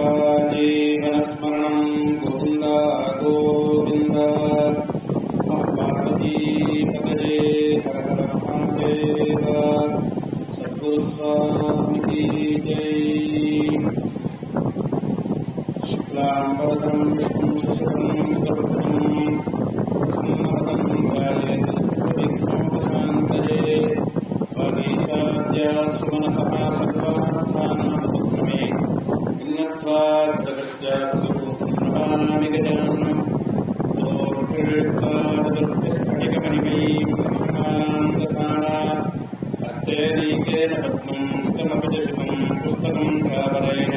जीवनस्मरणम् गोविन्द गोविन्द पार्वतीपतये हर हर महादेव सद्गुरुस्वामिकी जय शुक्लाम्बरधरम् विष्णुम् शशिवरम् सुतपत्रम् सम्मतम् ध्यायेन्द्रसर्वविघ्नोपशान्तये वागीशाद्यासु मनसः सर्वार्थानामपक्रमे इन्नत्वाद्जगत्यासु ब्रह्माणि गजानम् दोर्भिर्कादुर्भिस्फटिकमणिमयीम् क्षमाम् दधाना हस्ते नीकेन पद्मम् स्तमपि च शिवम् पुस्तकम् चावरेण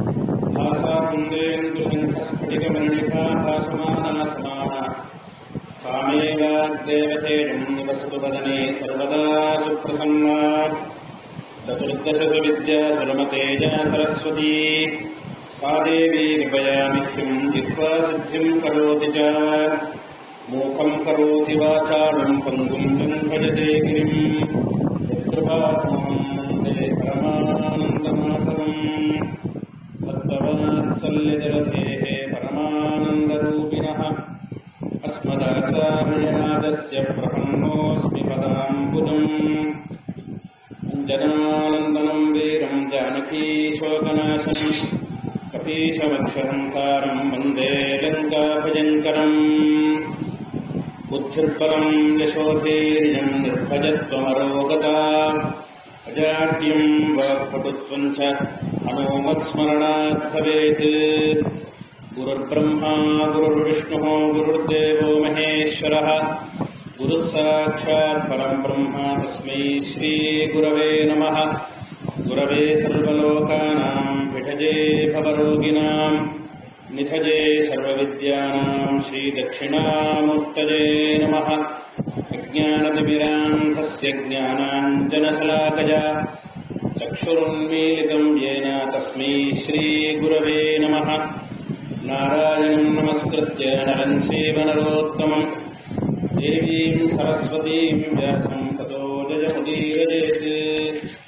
भासाकुन्देन्दुशङ्खस्फटिकमण्डिका भासमाना समाना सामेव देवतेजम् निवसतु वदने सर्वदा सुप्रसन्ना चतुर्दशसु विद्या सुरमतेजा सरस्वती सा देवी कृपयामिह्यम् जिह्वा सिद्धिम् करोति च मूकम् करोति वाचालम् पङ्गुम् भजते गिरिम् यत्कृपात्मम् वन्दे परमानन्दमाधवम् तत्त्ववात्सल्यजलधेः परमानन्दरूपिणः अस्मदाचार्यनादस्य प्रपन्नोऽस्मि पदाम्बुजम् अञ्जनानन्दनम् वीरम् जानकीशोकनाशनम् कपीशमक्षहन्तारम् वन्दे लङ्काभयङ्करम् बुद्धिर्बलम् यशोधीर्यम् निर्भजत्वमरोगता अजाड्यम् वाक्पटुत्वम् च हनोमत्स्मरणात् भवेत् गुरुर्ब्रह्मा गुरुर्विष्णुः गुरुर्देवो महेश्वरः गुरुः साक्षात् परम् ब्रह्म तस्मै श्रीगुरवे नमः गुरवे सर्वलोकानाम् विठजे भवरोगिणाम् निधजे सर्वविद्यानाम् श्रीदक्षिणामूर्तये नमः अज्ञानतिमिरान्धस्य ज्ञानाञ्जनशलाकया चक्षुरुन्मीलितम् येन तस्मै श्रीगुरवे नमः नारायणम् नमस्कृत्य नरम् चैव नरोत्तमम् देवीम् सरस्वतीम् व्यासम् ततो जयमुदीरजेत्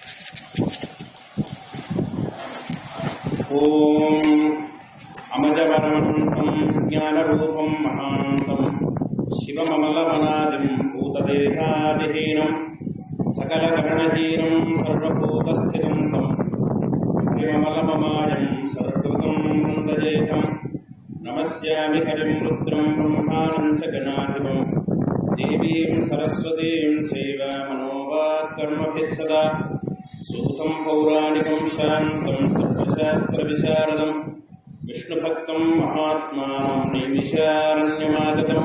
ॐ अमजवरमन्तम् ज्ञानरूपम् महान्तम् शिवममलमनादिम् भूतदेहादिहीनम् सकलकरणहीनम् सर्वभूतस्थितम् तम् शिवमलममायम् सर्वकृतम् वन्दजेतम् नमस्यामि हरिम् रुद्रम् ब्रह्मानम् च गणाधिपम् देवीम् सरस्वतीम् चैव मनोवाक्कर्मभिः सदा सूतम् पौराणिकम् शान्तम् सर्वशास्त्रविशारदम् विष्णुभक्तम् महात्मानम् नैमिषारण्यमागतम्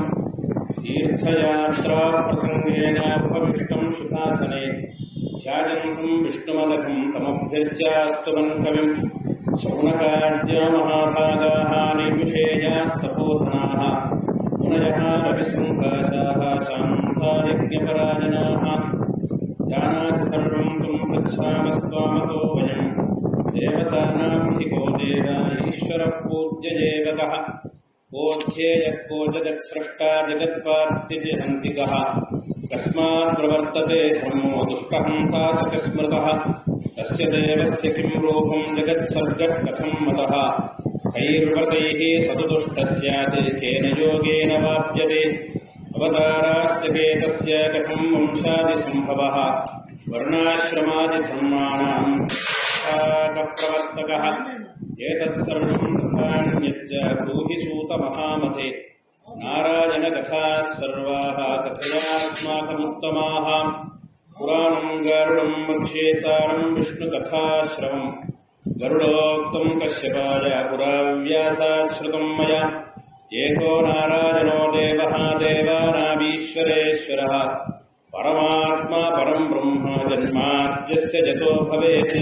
तीर्थयात्राप्रसङ्गेन उपविष्टम् शुभासने ध्यायन्तम् विष्णुमलकम् तमभ्यर्च्यास्तुवन् कविम् शौनकाद्या महाभागाः नैमिषेयास्तपोधनाः पुनयः रविसङ्काशाः शान्तायज्ञपरायणाः जानासि सर्वम् त्वम् पृच्छामस्त्वामतो वयम् देवतानाम् हि को देव ईश्वरः पूज्य देवतः कोऽध्येयः को जगत्स्रष्टा जगत्पार्थिजहन्तिकः कस्मात् प्रवर्तते धर्मो दुष्टहन्ता च कस्मृतः तस्य देवस्य किम् रूपम् जगत्सर्गः कथम् मतः कैर्व्रतैः सतुतुष्टः स्यात् केन योगेन वाप्यते अवताराश्च केतस्य कथम् वंशादिसम्भवः वर्णाश्रमादिधर्माणाम् प्रवर्तकः एतत्सर्वम् तथान्यच्च ब्रूहि सूतमहामते नारायणकथाः सर्वाः कथयास्माकमुत्तमाः पुराणम् गरुडम् वक्षे सारम् विष्णुकथाश्रवम् गरुडोक्तम् कश्यपाय पुराव्यासात् श्रुतम् मया एको नारायणो देवः देवानामीश्वरेश्वरः परमात्मा परम् ब्रह्म जन्माद्यस्य जतो भवेत्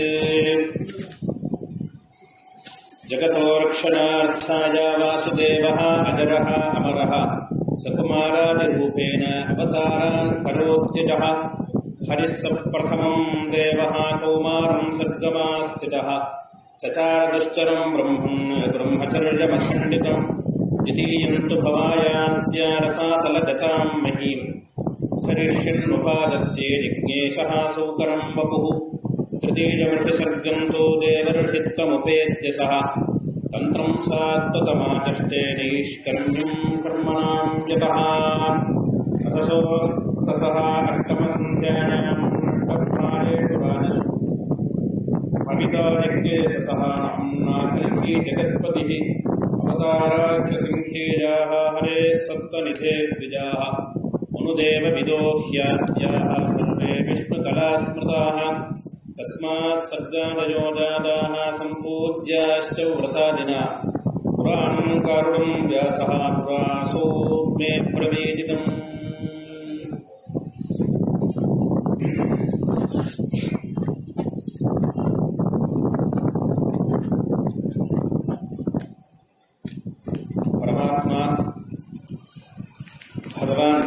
जगतो रक्षणार्थाय वासुदेवः अजरः अमरः सकुमारादिरूपेण अवतारान् करोत्यजः हरिः सप्रथमम् देवः कौमारम् सर्गमास्थितः चचारदुश्चरम् ब्रह्मन् ब्रह्मचर्यमखण्डितम् द्वितीयम् तु भवायास्य रसातलगताम् महीम् धरिष्यन्नुपादत्ते जिज्ञेशः सौकरम् वपुः तृतीयमर्षसर्गम् तु देवर्षित्वमुपेत्य सः तन्त्रम् सात्वतमाचष्टे नैष्कर्म्यम् कर्मणाम् यतः अथसो ततः अष्टमसन्ध्यायाम् अष्टभारेषु राजसु अमिता यज्ञेशसः नाम्नाकल्की जगत्पतिः अवताराख्यसङ्ख्येयाः हरेः सप्तनिधे द्विजाः मनुदेवविदो ह्याद्याः सर्वे विष्णुकलास्मृताः तस्मात् सर्गादयो जाताः सम्पूज्याश्च व्रतादिना पुराणम् कारुणम् व्यासः पुरासो मे प्रवेदितम् பரமாத்மா பகவான்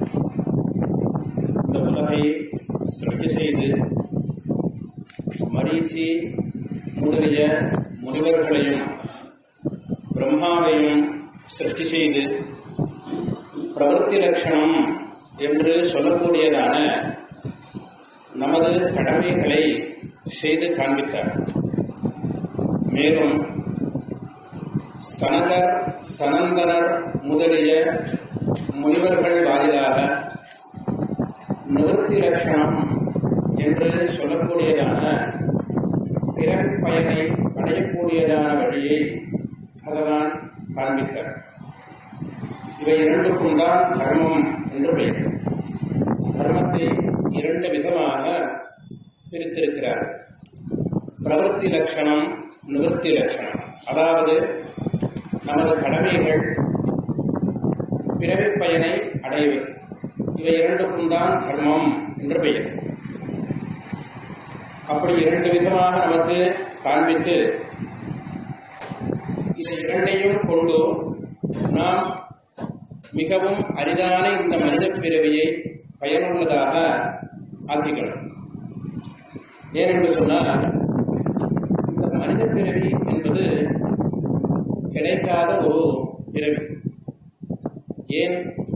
இந்த உலகை சிருஷ்டி செய்து மரீச்சி முதலிய முனிவர்களையும் பிரம்மாவையும் சிருஷ்டி செய்து பிரவൃத்தி லட்சணம் என்று சொல்லக்கூடியதான நமது கடமைகளை செய்து காண்பித்தார் மேலும் சனகர் சனந்தனர் முதலிய முனிவர்கள் வாயிலாக நிவர்த்தி லட்சணம் என்று சொல்லக்கூடியதான பிறகு பயனை அடையக்கூடியதான வழியை பகவான் காண்பித்தார் இவை இரண்டுக்கும் தான் தர்மம் என்று பெயர் தர்மத்தை இரண்டு விதமாக பிரித்திருக்கிறார் பிரவೃத்தி லட்சணம் நிவர்த்தி லட்சணம் அதாவது நமது கடமைகள் பிறவி பயனை அடைவது இவை இரண்டுக்கும் தான் தர்மம் என்று பெயர் அப்படி இரண்டு விதமாக நமக்கு காண்பித்து இதை இரண்டையும் கொண்டு நாம் மிகவும் அரிதான இந்த மனித பிறவியை பயனுள்ளதாக ஆக்கிக்கணும் ஏனென்று சொன்னால் இந்த மனித பிறவி என்பது கிடைக்காத ஒரு பிறவி ஏன்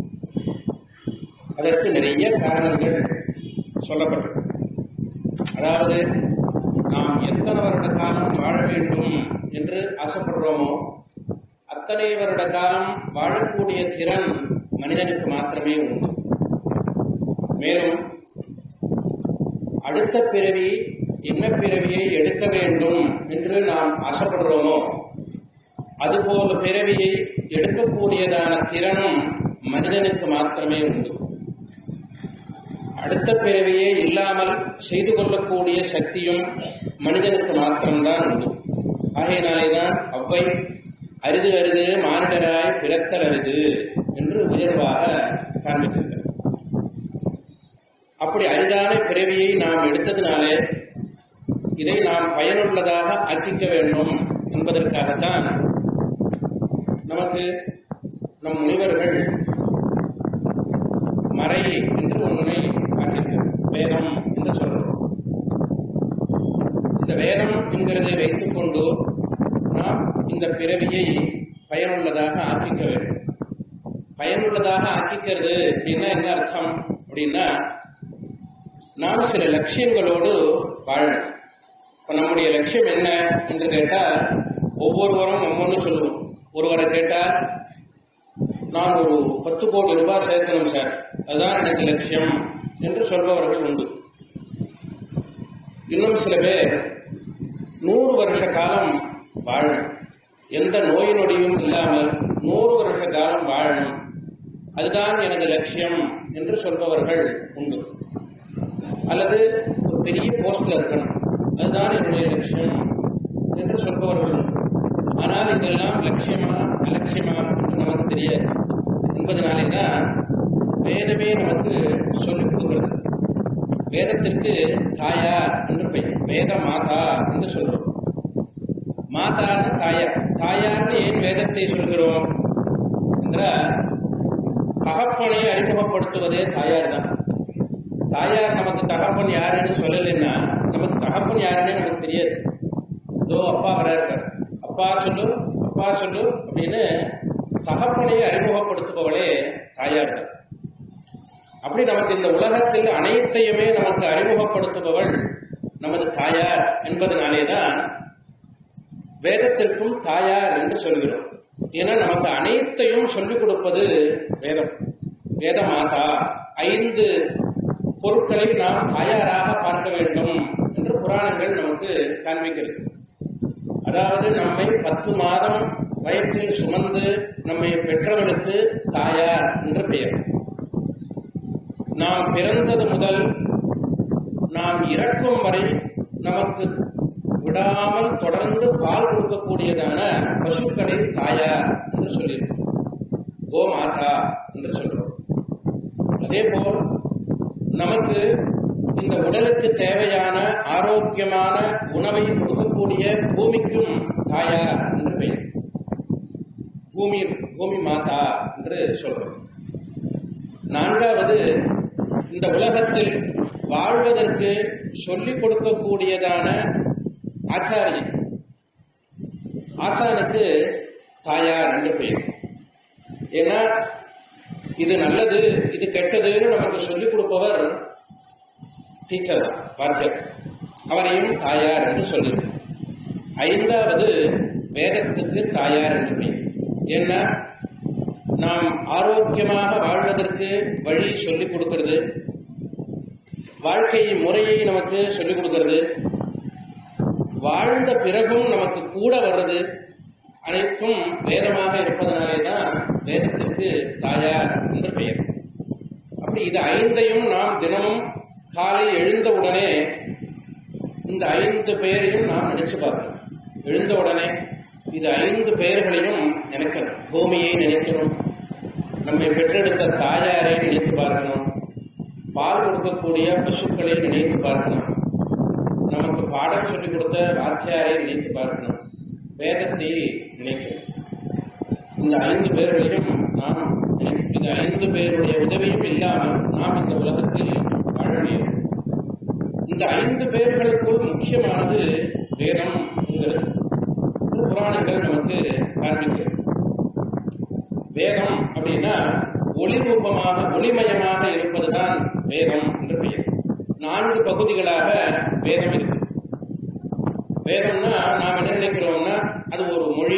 அதற்கு நிறைய காரணங்கள் சொல்லப்பட்டது அதாவது நாம் எத்தனை வருட காலம் வாழ வேண்டும் என்று ஆசைப்படுறோமோ அத்தனை வருட காலம் வாழக்கூடிய திறன் மனிதனுக்கு மாத்திரமே உண்டு மேலும் அடுத்த பிறவி என்ன பிறவியை எடுக்க வேண்டும் என்று நாம் ஆசைப்படுறோமோ அதுபோல பிறவியை எடுக்கக்கூடியதான திறனும் மனிதனுக்கு மாத்திரமே உண்டு அடுத்த பிறவியே இல்லாமல் செய்து கொள்ளக்கூடிய சக்தியும் மனிதனுக்கு மாத்திரம்தான் உண்டு ஆகையினாலேதான் அவ்வை அரிது அரிது மானிடராய் பிறத்தல் அரிது என்று உயர்வாக காண்பித்திருக்கிறார் அப்படி அரிதான பிறவியை நாம் எடுத்ததினாலே இதை நாம் பயனுள்ளதாக ஆக்கிக்க வேண்டும் என்பதற்காகத்தான் நமக்கு நம் முனிவர்கள் மறை என்று ஒன்றை காட்டியிருக்கிறார் வேதம் என்று சொல்றோம் இந்த வேதம் என்கிறதை வைத்துக்கொண்டு நாம் இந்த பிறவியை பயனுள்ளதாக ஆக்கிக்க வேண்டும் பயனுள்ளதாக ஆக்கிக்கிறது அப்படின்னா என்ன அர்த்தம் அப்படின்னா நாம் சில லட்சியங்களோடு வாழணும் இப்போ நம்முடைய லட்சியம் என்ன என்று கேட்டால் ஒவ்வொருவரும் ஒவ்வொன்று சொல்லுவோம் ஒருவரை கேட்டால் நான் ஒரு பத்து கோடி ரூபாய் சேர்க்கணும் சார் அதுதான் எனக்கு லட்சியம் என்று சொல்பவர்கள் உண்டு இன்னும் சில பேர் நூறு வருஷ காலம் வாழணும் எந்த நோய் நொடியும் இல்லாமல் நூறு வருஷ காலம் வாழணும் அதுதான் எனது லட்சியம் என்று சொல்பவர்கள் உண்டு அல்லது ஒரு பெரிய போஸ்ட்ல இருக்கணும் அதுதான் என்னுடைய லட்சியம் என்று சொல்பவர்கள் உண்டு ஆனால் இதெல்லாம் லட்சியமா அலட்சியமா என்று நமக்கு தெரியாது என்பதனாலே தான் வேதமே நமக்கு சொல்லிக் கொடுக்கிறது வேதத்திற்கு தாயார் என்று பெயர் வேத மாதா என்று சொல்றோம் மாதான்னு தாயார் தாயார்னு ஏன் வேதத்தை சொல்கிறோம் என்றால் தகப்பனை அறிமுகப்படுத்துவதே தாயார் தான் தாயார் நமக்கு தகப்பன் யாருன்னு சொல்லலைன்னா நமக்கு தகப்பன் யாருன்னு நமக்கு தெரியாது இதோ அப்பா வர இருக்கார் அப்பா சொல்லு அப்பா சொல்லு அப்படின்னு தகப்பனை அறிமுகப்படுத்துபவளே தாயார் தான் அப்படி நமக்கு இந்த உலகத்தில் அனைத்தையுமே நமக்கு அறிமுகப்படுத்துபவள் நமது தாயார் என்பதனாலேதான் வேதத்திற்கும் தாயார் என்று சொல்கிறோம் ஏன்னா நமக்கு அனைத்தையும் சொல்லிக் கொடுப்பது வேதம் வேத மாதா ஐந்து பொருட்களை நாம் தாயாராக பார்க்க வேண்டும் என்று புராணங்கள் நமக்கு காண்பிக்கிறது அதாவது நம்மை பத்து மாதம் வயிற்றில் சுமந்து நம்மை பெற்றவளுக்கு தாயார் என்று பெயர் நாம் பிறந்தது முதல் நாம் இறக்கும் வரை நமக்கு விடாமல் தொடர்ந்து பால் கொடுக்கக்கூடியதான பசுக்களை தாயார் என்று சொல்லியிருக்கோம் கோமாதா என்று சொல்றோம் அதேபோல் நமக்கு இந்த உடலுக்கு தேவையான ஆரோக்கியமான உணவை கொடுக்கக்கூடிய பூமிக்கும் தாயார் என்று பெயர் பூமி பூமி மாதா என்று சொல்றோம் நான்காவது இந்த உலகத்தில் வாழ்வதற்கு சொல்லிக் கொடுக்கக்கூடியதான ஆச்சாரியன் ஆசானுக்கு தாயார் என்று பெயர் ஏன்னா இது நல்லது இது கெட்டதுன்னு நமக்கு சொல்லிக் கொடுப்பவர் டீச்சர் தான் வாத்தியர் அவரையும் தாயார் என்று சொல்லியிருக்கோம் ஐந்தாவது வேதத்துக்கு தாயார் என்று பெயர் ஏன்னா நாம் ஆரோக்கியமாக வாழ்வதற்கு வழி சொல்லிக் கொடுக்கிறது வாழ்க்கை முறையை நமக்கு சொல்லிக் கொடுக்கிறது வாழ்ந்த பிறகும் நமக்கு கூட வர்றது அனைத்தும் வேதமாக இருப்பதனாலே தான் வேதத்திற்கு தாயார் என்று பெயர் அப்படி இது ஐந்தையும் நாம் தினமும் காலை எழுந்தவுடனே இந்த ஐந்து பெயரையும் நாம் நினைச்சு பார்க்கணும் எழுந்த உடனே இது ஐந்து பெயர்களையும் நினைக்கணும் பூமியை நினைக்கணும் நம்மை பெற்றெடுத்த தாயாரை நினைத்து பார்க்கணும் பால் கொடுக்கக்கூடிய பசுக்களை நினைத்து பார்க்கணும் நமக்கு பாடம் சொல்லிக் கொடுத்த வாத்தியாரை நினைத்து பார்க்கணும் வேதத்தை நினைக்கணும் இந்த ஐந்து பேர்களையும் நாம் நினை- இந்த ஐந்து பேருடைய உதவியும் இல்லாமல் நாம் இந்த உலகத்தில் வாழ முடியும் இந்த ஐந்து பேர்களுக்குள் முக்கியமானது வேதம் என்கிறது இது புராணங்கள் நமக்கு காண்பிக்கிறது வேதம் அப்படின்னா ஒளி ரூபமாக ஒளிமயமாக இருப்பதுதான் வேதம் என்று பெயர் நான்கு பகுதிகளாக வேதம் இருக்கு வேதம்னா நாம் என்ன நினைக்கிறோம்னா அது ஒரு மொழி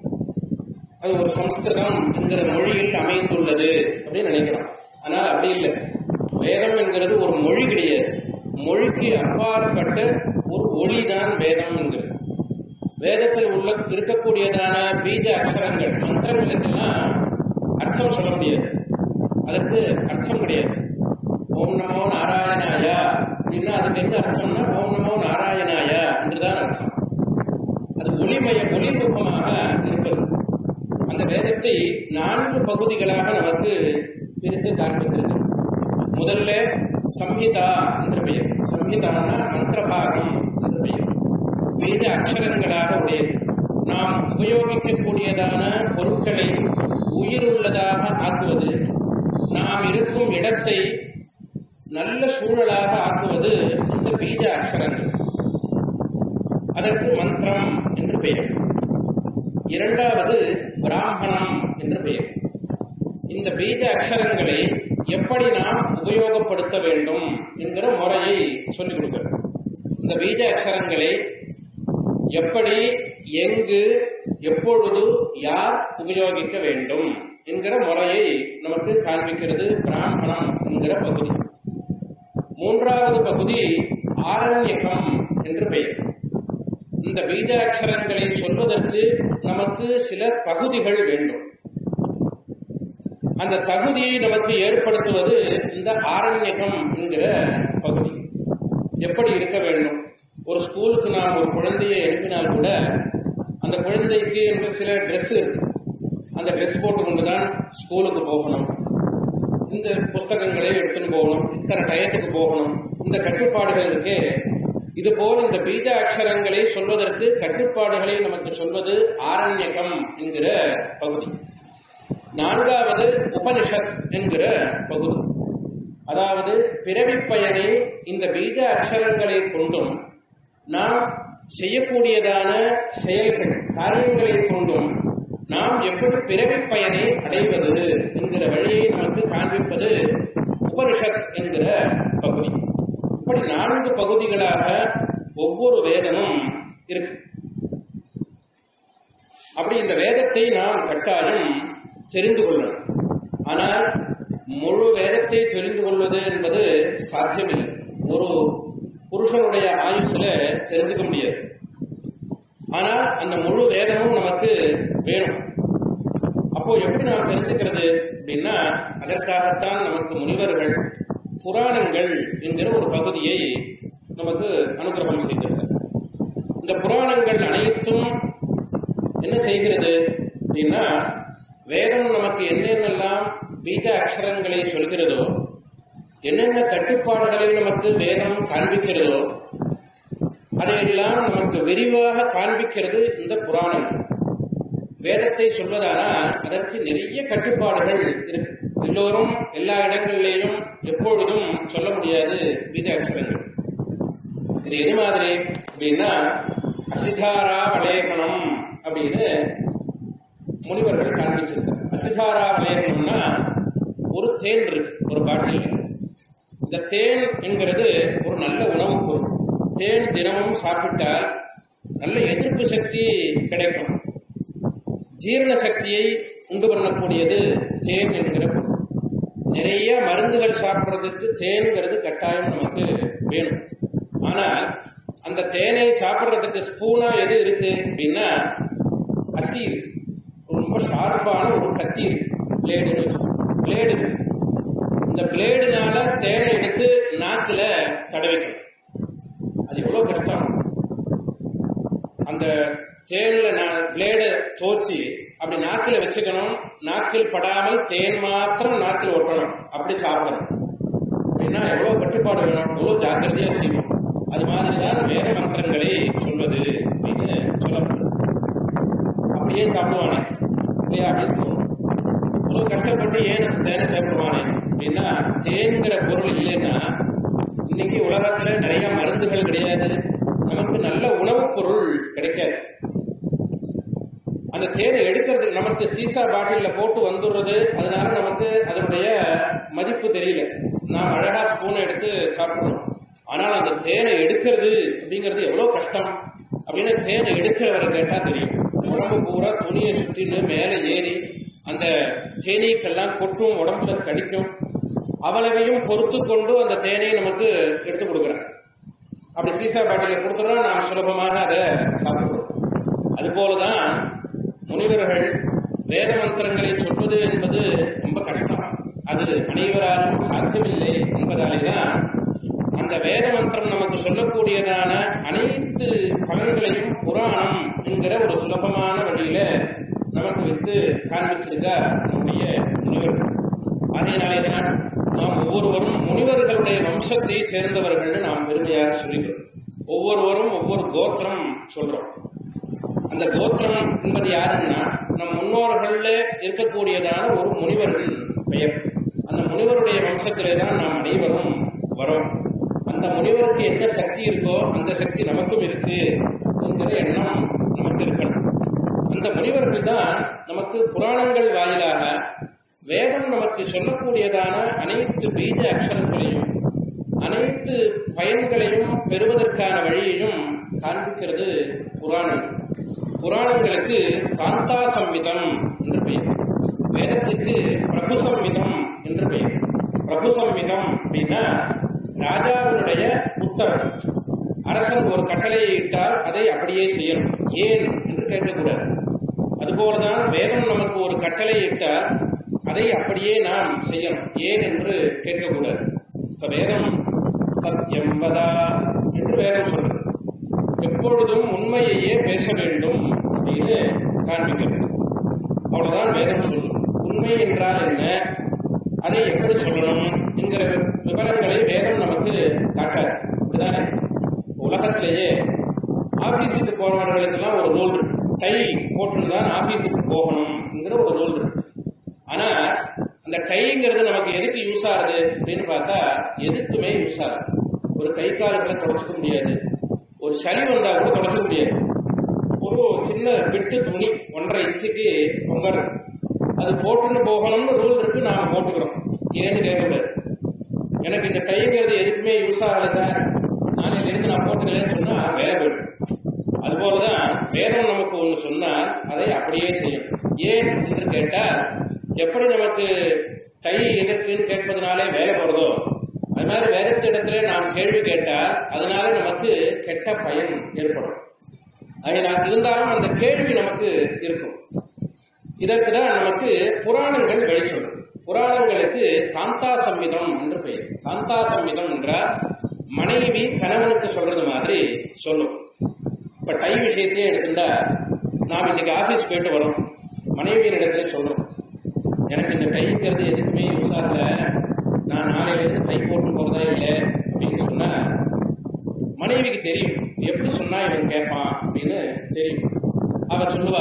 அது ஒரு சம்ஸ்கிருதம் என்கிற மொழியில் அமைந்துள்ளது அப்படின்னு நினைக்கிறோம் ஆனால் அப்படி இல்லை வேதம் என்கிறது ஒரு மொழி கிடையாது மொழிக்கு அப்பாற்பட்ட ஒரு ஒளிதான் வேதம் என்கிறது வேதத்தில் உள்ள இருக்கக்கூடியதான பீஜ அக்ஷரங்கள் மந்திரங்களுக்கெல்லாம் அர்த்தம் சொல்ல முடியாது அதற்கு அர்த்தம் கிடையாது ஓம் நமோ நாராயணாயா அப்படின்னா அதுக்கு என்ன அர்த்தம்னா ஓம் நமோ நாராயணாயா என்றுதான் அர்த்தம் அது ஒளிமய ஒளி ரூபமாக இருப்பது அந்த வேதத்தை நான்கு பகுதிகளாக நமக்கு பிரித்து காண்பிக்கிறது முதல்ல சம்ஹிதா என்று பெயர் சம்ஹிதான மந்திரபாகம் என்று பெயர் வேத அக்ஷரங்களாக உடையது நாம் உபயோகிக்கக்கூடியதான பொருட்களை உயிருள்ளதாக ஆக்குவது நாம் இருக்கும் இடத்தை நல்ல சூழலாக ஆக்குவது இந்த பீஜ அக்ஷரங்கள் அதற்கு மந்திரம் என்று பெயர் இரண்டாவது பிராமணம் என்று பெயர் இந்த பீஜ அக்ஷரங்களை எப்படி நாம் உபயோகப்படுத்த வேண்டும் என்கிற முறையை சொல்லிக் கொடுக்கிறது இந்த பீஜ அக்ஷரங்களை எப்படி எங்கு எப்பொழுது யார் உபயோகிக்க வேண்டும் என்கிற முறையை நமக்கு காண்பிக்கிறது பிராமணம் என்கிற பகுதி மூன்றாவது பகுதி ஆரண்யகம் என்று பெயர் இந்த பீஜாட்சரங்களை சொல்வதற்கு நமக்கு சில தகுதிகள் வேண்டும் அந்த தகுதியை நமக்கு ஏற்படுத்துவது இந்த ஆரண்யகம் என்கிற பகுதி எப்படி இருக்க வேண்டும் ஒரு ஸ்கூலுக்கு நாம் ஒரு குழந்தையை எழுப்பினால் கூட அந்த குழந்தைக்கு என்று சில ட்ரெஸ் இருக்கு அந்த ட்ரெஸ் போட்டு கொண்டுதான் ஸ்கூலுக்கு போகணும் இந்த புஸ்தகங்களை எடுத்துன்னு போகணும் இத்தனை டயத்துக்கு போகணும் இந்த கட்டுப்பாடுகள் இருக்கு இது போல் இந்த பீஜ அக்ஷரங்களை சொல்வதற்கு கட்டுப்பாடுகளை நமக்கு சொல்வது ஆரண்யகம் என்கிற பகுதி நான்காவது உபனிஷத் என்கிற பகுதி அதாவது பிறவிப் பயனை இந்த பீஜ அக்ஷரங்களை கொண்டும் நாம் செய்யக்கூடியதான செயல்கள் காரியங்களை கொண்டும் நாம் எப்படி பிறவிப் பயனை அடைவது என்கிற வழியை நமக்கு காண்பிப்பது உபனிஷத் என்கிற பகுதி இப்படி நான்கு பகுதிகளாக ஒவ்வொரு வேதமும் இருக்கு அப்படி இந்த வேதத்தை நாம் கட்டாயம் தெரிந்து கொள்ளணும் ஆனால் முழு வேதத்தை தெரிந்து கொள்வது என்பது சாத்தியமில்லை ஒரு புருஷனுடைய ஆயுசுல தெரிஞ்சுக்க முடியாது ஆனால் அந்த முழு வேதமும் நமக்கு வேணும் அப்போ எப்படி நாம் தெரிஞ்சுக்கிறது அப்படின்னா அதற்காகத்தான் நமக்கு முனிவர்கள் புராணங்கள் என்கிற ஒரு பகுதியை நமக்கு அனுகிரகம் செய்திருக்கிறார் இந்த புராணங்கள் அனைத்தும் என்ன செய்கிறது அப்படின்னா வேதம் நமக்கு என்னென்னலாம் பீஜ அக்ஷரங்களை சொல்கிறதோ என்னென்ன கட்டுப்பாடுகளை நமக்கு வேதம் காண்பிக்கிறதோ அதையெல்லாம் நமக்கு விரிவாக காண்பிக்கிறது இந்த புராணம் வேதத்தை சொல்வதானால் அதற்கு நிறைய கட்டுப்பாடுகள் இருக்கு எல்லோரும் எல்லா இடங்களிலேயும் எப்பொழுதும் சொல்ல முடியாது பீஜ அக்ஷரங்கள் இது எது மாதிரி அப்படின்னா அசிதாரா வலேகனம் அப்படின்னு முனிவர்கள் காண்பிச்சிருக்காங்க அசிதாரா வலேகனம்னா ஒரு தேன் இருக்கு ஒரு பாட்டில் இந்த தேன் என்கிறது ஒரு நல்ல உணவுப் பொருள் தேன் தினமும் சாப்பிட்டால் நல்ல எதிர்ப்பு சக்தி கிடைக்கும் ஜீரண சக்தியை உண்டு பண்ணக்கூடியது தேன் என்கிற பொருள் நிறைய மருந்துகள் சாப்பிட்றதுக்கு தேனுங்கிறது கட்டாயம் நமக்கு வேணும் ஆனால் அந்த தேனை சாப்பிட்றதுக்கு ஸ்பூனா எது இருக்கு அப்படின்னா அசி இருக்கு ரொம்ப ஷார்ப்பான ஒரு கத்தி இருக்கு பிளேடுன்னு வச்சு பிளேடு இருக்கு இந்த பிளேடுனால தேனை எடுத்து நாக்குல தடவிக்கணும் அது எவ்வளவு கஷ்டம் அந்த தேன்ல நான் பிளேடு தோச்சி அப்படி நாக்கில் வச்சுக்கணும் நாக்கில் படாமல் தேன் மாத்திரம் நாக்கில் ஒட்டணும் அப்படி சாப்பிடணும் அப்படின்னா எவ்வளவு கட்டுப்பாடு வேணும் எவ்வளவு ஜாக்கிரதையா செய்வோம் அது மாதிரிதான் வேத மந்திரங்களை சொல்வது அப்படின்னு சொல்லப்படுது அப்படியே சாப்பிடுவானே இல்லையா அப்படின்னு தோணும் இவ்வளவு கஷ்டப்பட்டு ஏன் நம்ம தேனை சாப்பிடுவானே அப்படின்னா தேன்கிற பொருள் இல்லைன்னா இன்னைக்கு உலகத்துல நிறைய மருந்துகள் கிடையாது நமக்கு நல்ல உணவுப் பொருள் கிடைக்காது அந்த தேனை எடுக்கிறதுக்கு நமக்கு சீசா பாட்டில போட்டு வந்துடுறது அதனால நமக்கு அதனுடைய மதிப்பு தெரியல நாம் அழகா ஸ்பூனை எடுத்து சாப்பிடுறோம் ஆனால் அந்த தேனை எடுக்கிறது அப்படிங்கிறது எவ்வளவு கஷ்டம் அப்படின்னு தேனை எடுக்கிறவரை கேட்டா தெரியும் உடம்பு பூரா துணியை சுற்றின்னு மேலே ஏறி அந்த தேனீக்கெல்லாம் கொட்டும் உடம்புல கடிக்கும் அவ்வளவையும் பொறுத்து கொண்டு அந்த தேனை நமக்கு எடுத்து கொடுக்குறாங்க அப்படி சீசா பாட்டில கொடுத்துட்டா நாம் சுலபமாக அதை சாப்பிடுறோம் அதுபோலதான் முனிவர்கள் வேத மந்திரங்களை சொல்வது என்பது ரொம்ப கஷ்டம் அது அனைவராலும் சாத்தியமில்லை என்பதாலே தான் அந்த வேத மந்திரம் நமக்கு சொல்லக்கூடியதான அனைத்து பலன்களையும் புராணம் என்கிற ஒரு சுலபமான வழியில நமக்கு வைத்து காண்பிச்சிருக்கா நம்முடைய முனிவர்கள் அதனாலே தான் நாம் ஒவ்வொருவரும் முனிவர்களுடைய வம்சத்தை சேர்ந்தவர்கள் நாம் பெருமையாக சொல்லிக்கிறோம் ஒவ்வொருவரும் ஒவ்வொரு கோத்திரம் சொல்றோம் அந்த கோத்திரம் என்பது யாருன்னா நம் முன்னோர்கள்ல இருக்கக்கூடியதான ஒரு முனிவர்கள் பெயர் அந்த முனிவருடைய வம்சத்திலே தான் நாம் அனைவரும் வரோம் அந்த முனிவருக்கு என்ன சக்தி இருக்கோ அந்த சக்தி நமக்கும் இருக்கு என்கிற எண்ணம் நமக்கு இருக்கணும் அந்த முனிவர்கள் தான் நமக்கு புராணங்கள் வாயிலாக வேதம் நமக்கு சொல்லக்கூடியதான அனைத்து பீஜ அக்ஷரங்களையும் அனைத்து பயன்களையும் பெறுவதற்கான வழியையும் காண்பிக்கிறது புராணம் புராணங்களுக்கு காந்தா சம்மிதம் என்று பெயர் வேதத்துக்கு பிரபு சம்மிதம் என்று பெயர் பிரபு சம்மிதம் அப்படின்னா ராஜாவினுடைய உத்தரவு அரசன் ஒரு கட்டளையை இட்டால் அதை அப்படியே செய்யணும் ஏன் என்று கேட்கக்கூடாது அதுபோலதான் வேதம் நமக்கு ஒரு கட்டளை இட்டால் அதை அப்படியே நாம் செய்யணும் ஏன் என்று கேட்கக்கூடாது இப்ப வேதம் சத்தியம் வதா என்று வேதம் சொல்றது எப்பொழுதும் உண்மையையே பேச வேண்டும் அப்படின்னு காண்பிக்கிறது அவ்வளவுதான் வேதம் சொல்லும் உண்மை என்றால் என்ன அதை எப்படி சொல்லணும் என்கிற விவரங்களை வேதம் நமக்கு காட்டாது அப்படிதானே உலகத்திலேயே ஆபீஸுக்கு போறவர்களுக்கெல்லாம் ஒரு ரூல் இருக்கு டை போட்டுன்னு தான் ஆபீஸுக்கு போகணும்ங்கிற ஒரு ரூல் இருக்கு ஆனா அந்த டைங்கிறது நமக்கு எதுக்கு யூஸ் ஆகுது அப்படின்னு பார்த்தா எதுக்குமே யூஸ் ஆகுது ஒரு கை கால்களை தொடச்சிக்க முடியாது ஒரு சளி வந்தா கூட தொடச்சிக்க முடியாது ஒரு சின்ன பிட்டு துணி ஒன்றரை இன்ச்சுக்கு தொங்கறது அது போட்டுன்னு போகணும்னு ரூல் இருக்கு நாம போட்டுக்கிறோம் ஏன்னு கேட்கக்கூடாது எனக்கு இந்த டைங்கிறது எதுக்குமே யூஸ் ஆகல சார் நாளையில இருந்து நான் போட்டுக்கிறேன்னு சொன்னா வேலை போயிடும் அதுபோலதான் வேதம் நமக்கு ஒன்று சொன்னால் அதை அப்படியே செய்யும் ஏன் என்று கேட்டால் எப்படி நமக்கு கை எதற்குன்னு கேட்பதனாலே வேலை போறதோ அது மாதிரி வேதத்திடத்திலே நாம் கேள்வி கேட்டால் அதனால நமக்கு கெட்ட பயன் ஏற்படும் அதனால் இருந்தாலும் அந்த கேள்வி நமக்கு இருக்கும் இதற்கு தான் நமக்கு புராணங்கள் வழி சொல்லும் புராணங்களுக்கு காந்தா சம்மிதம் என்று பெயர் காந்தா சம்மிதம் என்றால் மனைவி கணவனுக்கு சொல்றது மாதிரி சொல்லும் இப்ப டை விஷயத்தையே எடுத்துட்டா நாம் இன்னைக்கு ஆபீஸ் போயிட்டு வரோம் மனைவியின் இடத்துல சொல்றோம் எனக்கு இந்த டைங்கிறது எதுக்குமே யூஸ் ஆகல நான் நாளையில இருந்து டை போட்டு போறதா இல்லை அப்படின்னு சொன்னா மனைவிக்கு தெரியும் எப்படி சொன்னா இவன் கேட்பான் அப்படின்னு தெரியும் அவ சொல்லுவா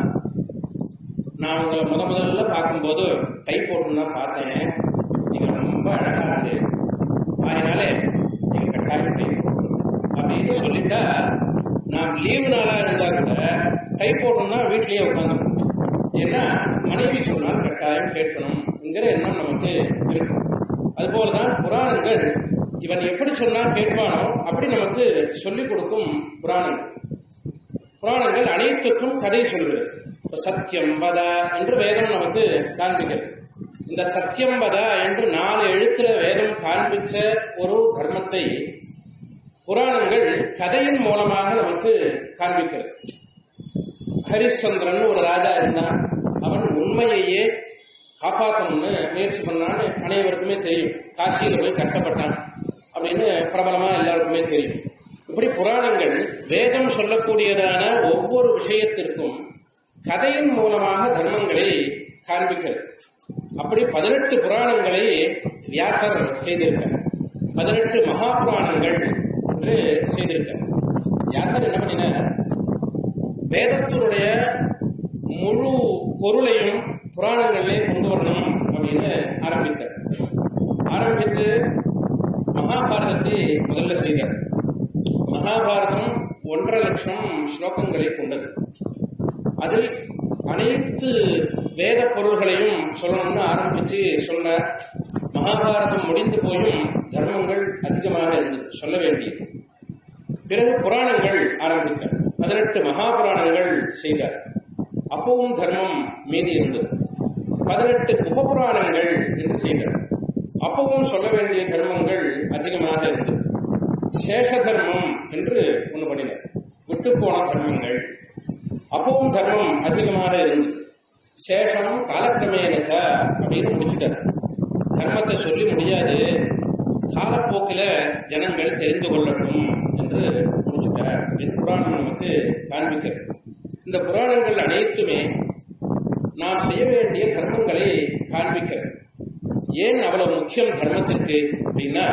நான் உங்களை முத முதல்ல பார்க்கும்போது டை போட்டுன்னு தான் பார்த்தேன் நீங்க ரொம்ப அழகா இருக்கு அதனால நீங்க கட்டாயம் டை போடணும் அப்படின்னு சொல்லிட்டா நாம் லீவு நாளா இருந்தா கூட டை போட்டோம்னா வீட்லயே உட்காந்து ஏன்னா மனைவி சொன்னால் கட்டாயம் கேட்கணும் என்கிற எண்ணம் நமக்கு இருக்கும் அதுபோலதான் புராணங்கள் இவன் எப்படி சொன்னா கேட்பானோ அப்படி நமக்கு சொல்லிக் கொடுக்கும் புராணங்கள் புராணங்கள் அனைத்துக்கும் கதை சொல்கிறது இப்ப சத்தியம் வத என்று வேதம் நமக்கு காண்பிக்கிறது இந்த சத்தியம் வத என்று நாலு எழுத்துல வேதம் காண்பிச்ச ஒரு தர்மத்தை புராணங்கள் கதையின் மூலமாக நமக்கு காண்பிக்கிறது ஹரிச்சந்திரன் ஒரு ராஜா இருந்தான் அவன் உண்மையையே காப்பாற்றணும்னு முயற்சி பண்ணான்னு அனைவருக்குமே தெரியும் காசியில போய் கஷ்டப்பட்டான் அப்படின்னு பிரபலமா எல்லாருக்குமே தெரியும் இப்படி புராணங்கள் வேதம் சொல்லக்கூடியதான ஒவ்வொரு விஷயத்திற்கும் கதையின் மூலமாக தர்மங்களை காண்பிக்கிறது அப்படி பதினெட்டு புராணங்களை வியாசர் செய்திருக்கார் பதினெட்டு மகா புராணங்கள் என்று செய்திருக்கார் வியாசர் என்ன பண்ணினார் வேதத்தினுடைய முழு பொருளையும் புராணங்களிலே கொண்டு வரணும் அப்படின்னு ஆரம்பித்தார் ஆரம்பித்து மகாபாரதத்தை முதல்ல செய்தார் மகாபாரதம் ஒன்றரை லட்சம் ஸ்லோகங்களை கொண்டது அதில் அனைத்து வேத பொருள்களையும் சொல்லணும்னு ஆரம்பிச்சு சொன்னார் மகாபாரதம் முடிந்து போயும் தர்மங்கள் அதிகமாக இருந்தது சொல்ல வேண்டியது பிறகு புராணங்கள் ஆரம்பித்தார் பதினெட்டு மகாபுராணங்கள் செய்தார் அப்பவும் தர்மம் மீதி இருந்தது பதினெட்டு உபபுராணங்கள் என்று செய்தார் அப்பவும் சொல்ல வேண்டிய தர்மங்கள் அதிகமாக இருந்தது சேஷ தர்மம் என்று ஒன்று பண்ணினார் விட்டு போன தர்மங்கள் அப்பவும் தர்மம் அதிகமாக இருந்தது சேஷம் காலக்கிரமேனச்ச அப்படின்னு முடிச்சுட்டார் தர்மத்தை சொல்லி முடியாது காலப்போக்கில் ஜனங்கள் தெரிந்து கொள்ளட்டும் என்று முடிச்சுட்டார் அப்படின்னு புராணம் நமக்கு காண்பிக்கிறது இந்த புராணங்கள் அனைத்துமே நாம் செய்ய வேண்டிய தர்மங்களை காண்பிக்கிறது ஏன் அவ்வளவு முக்கியம் தர்மத்திற்கு அப்படின்னா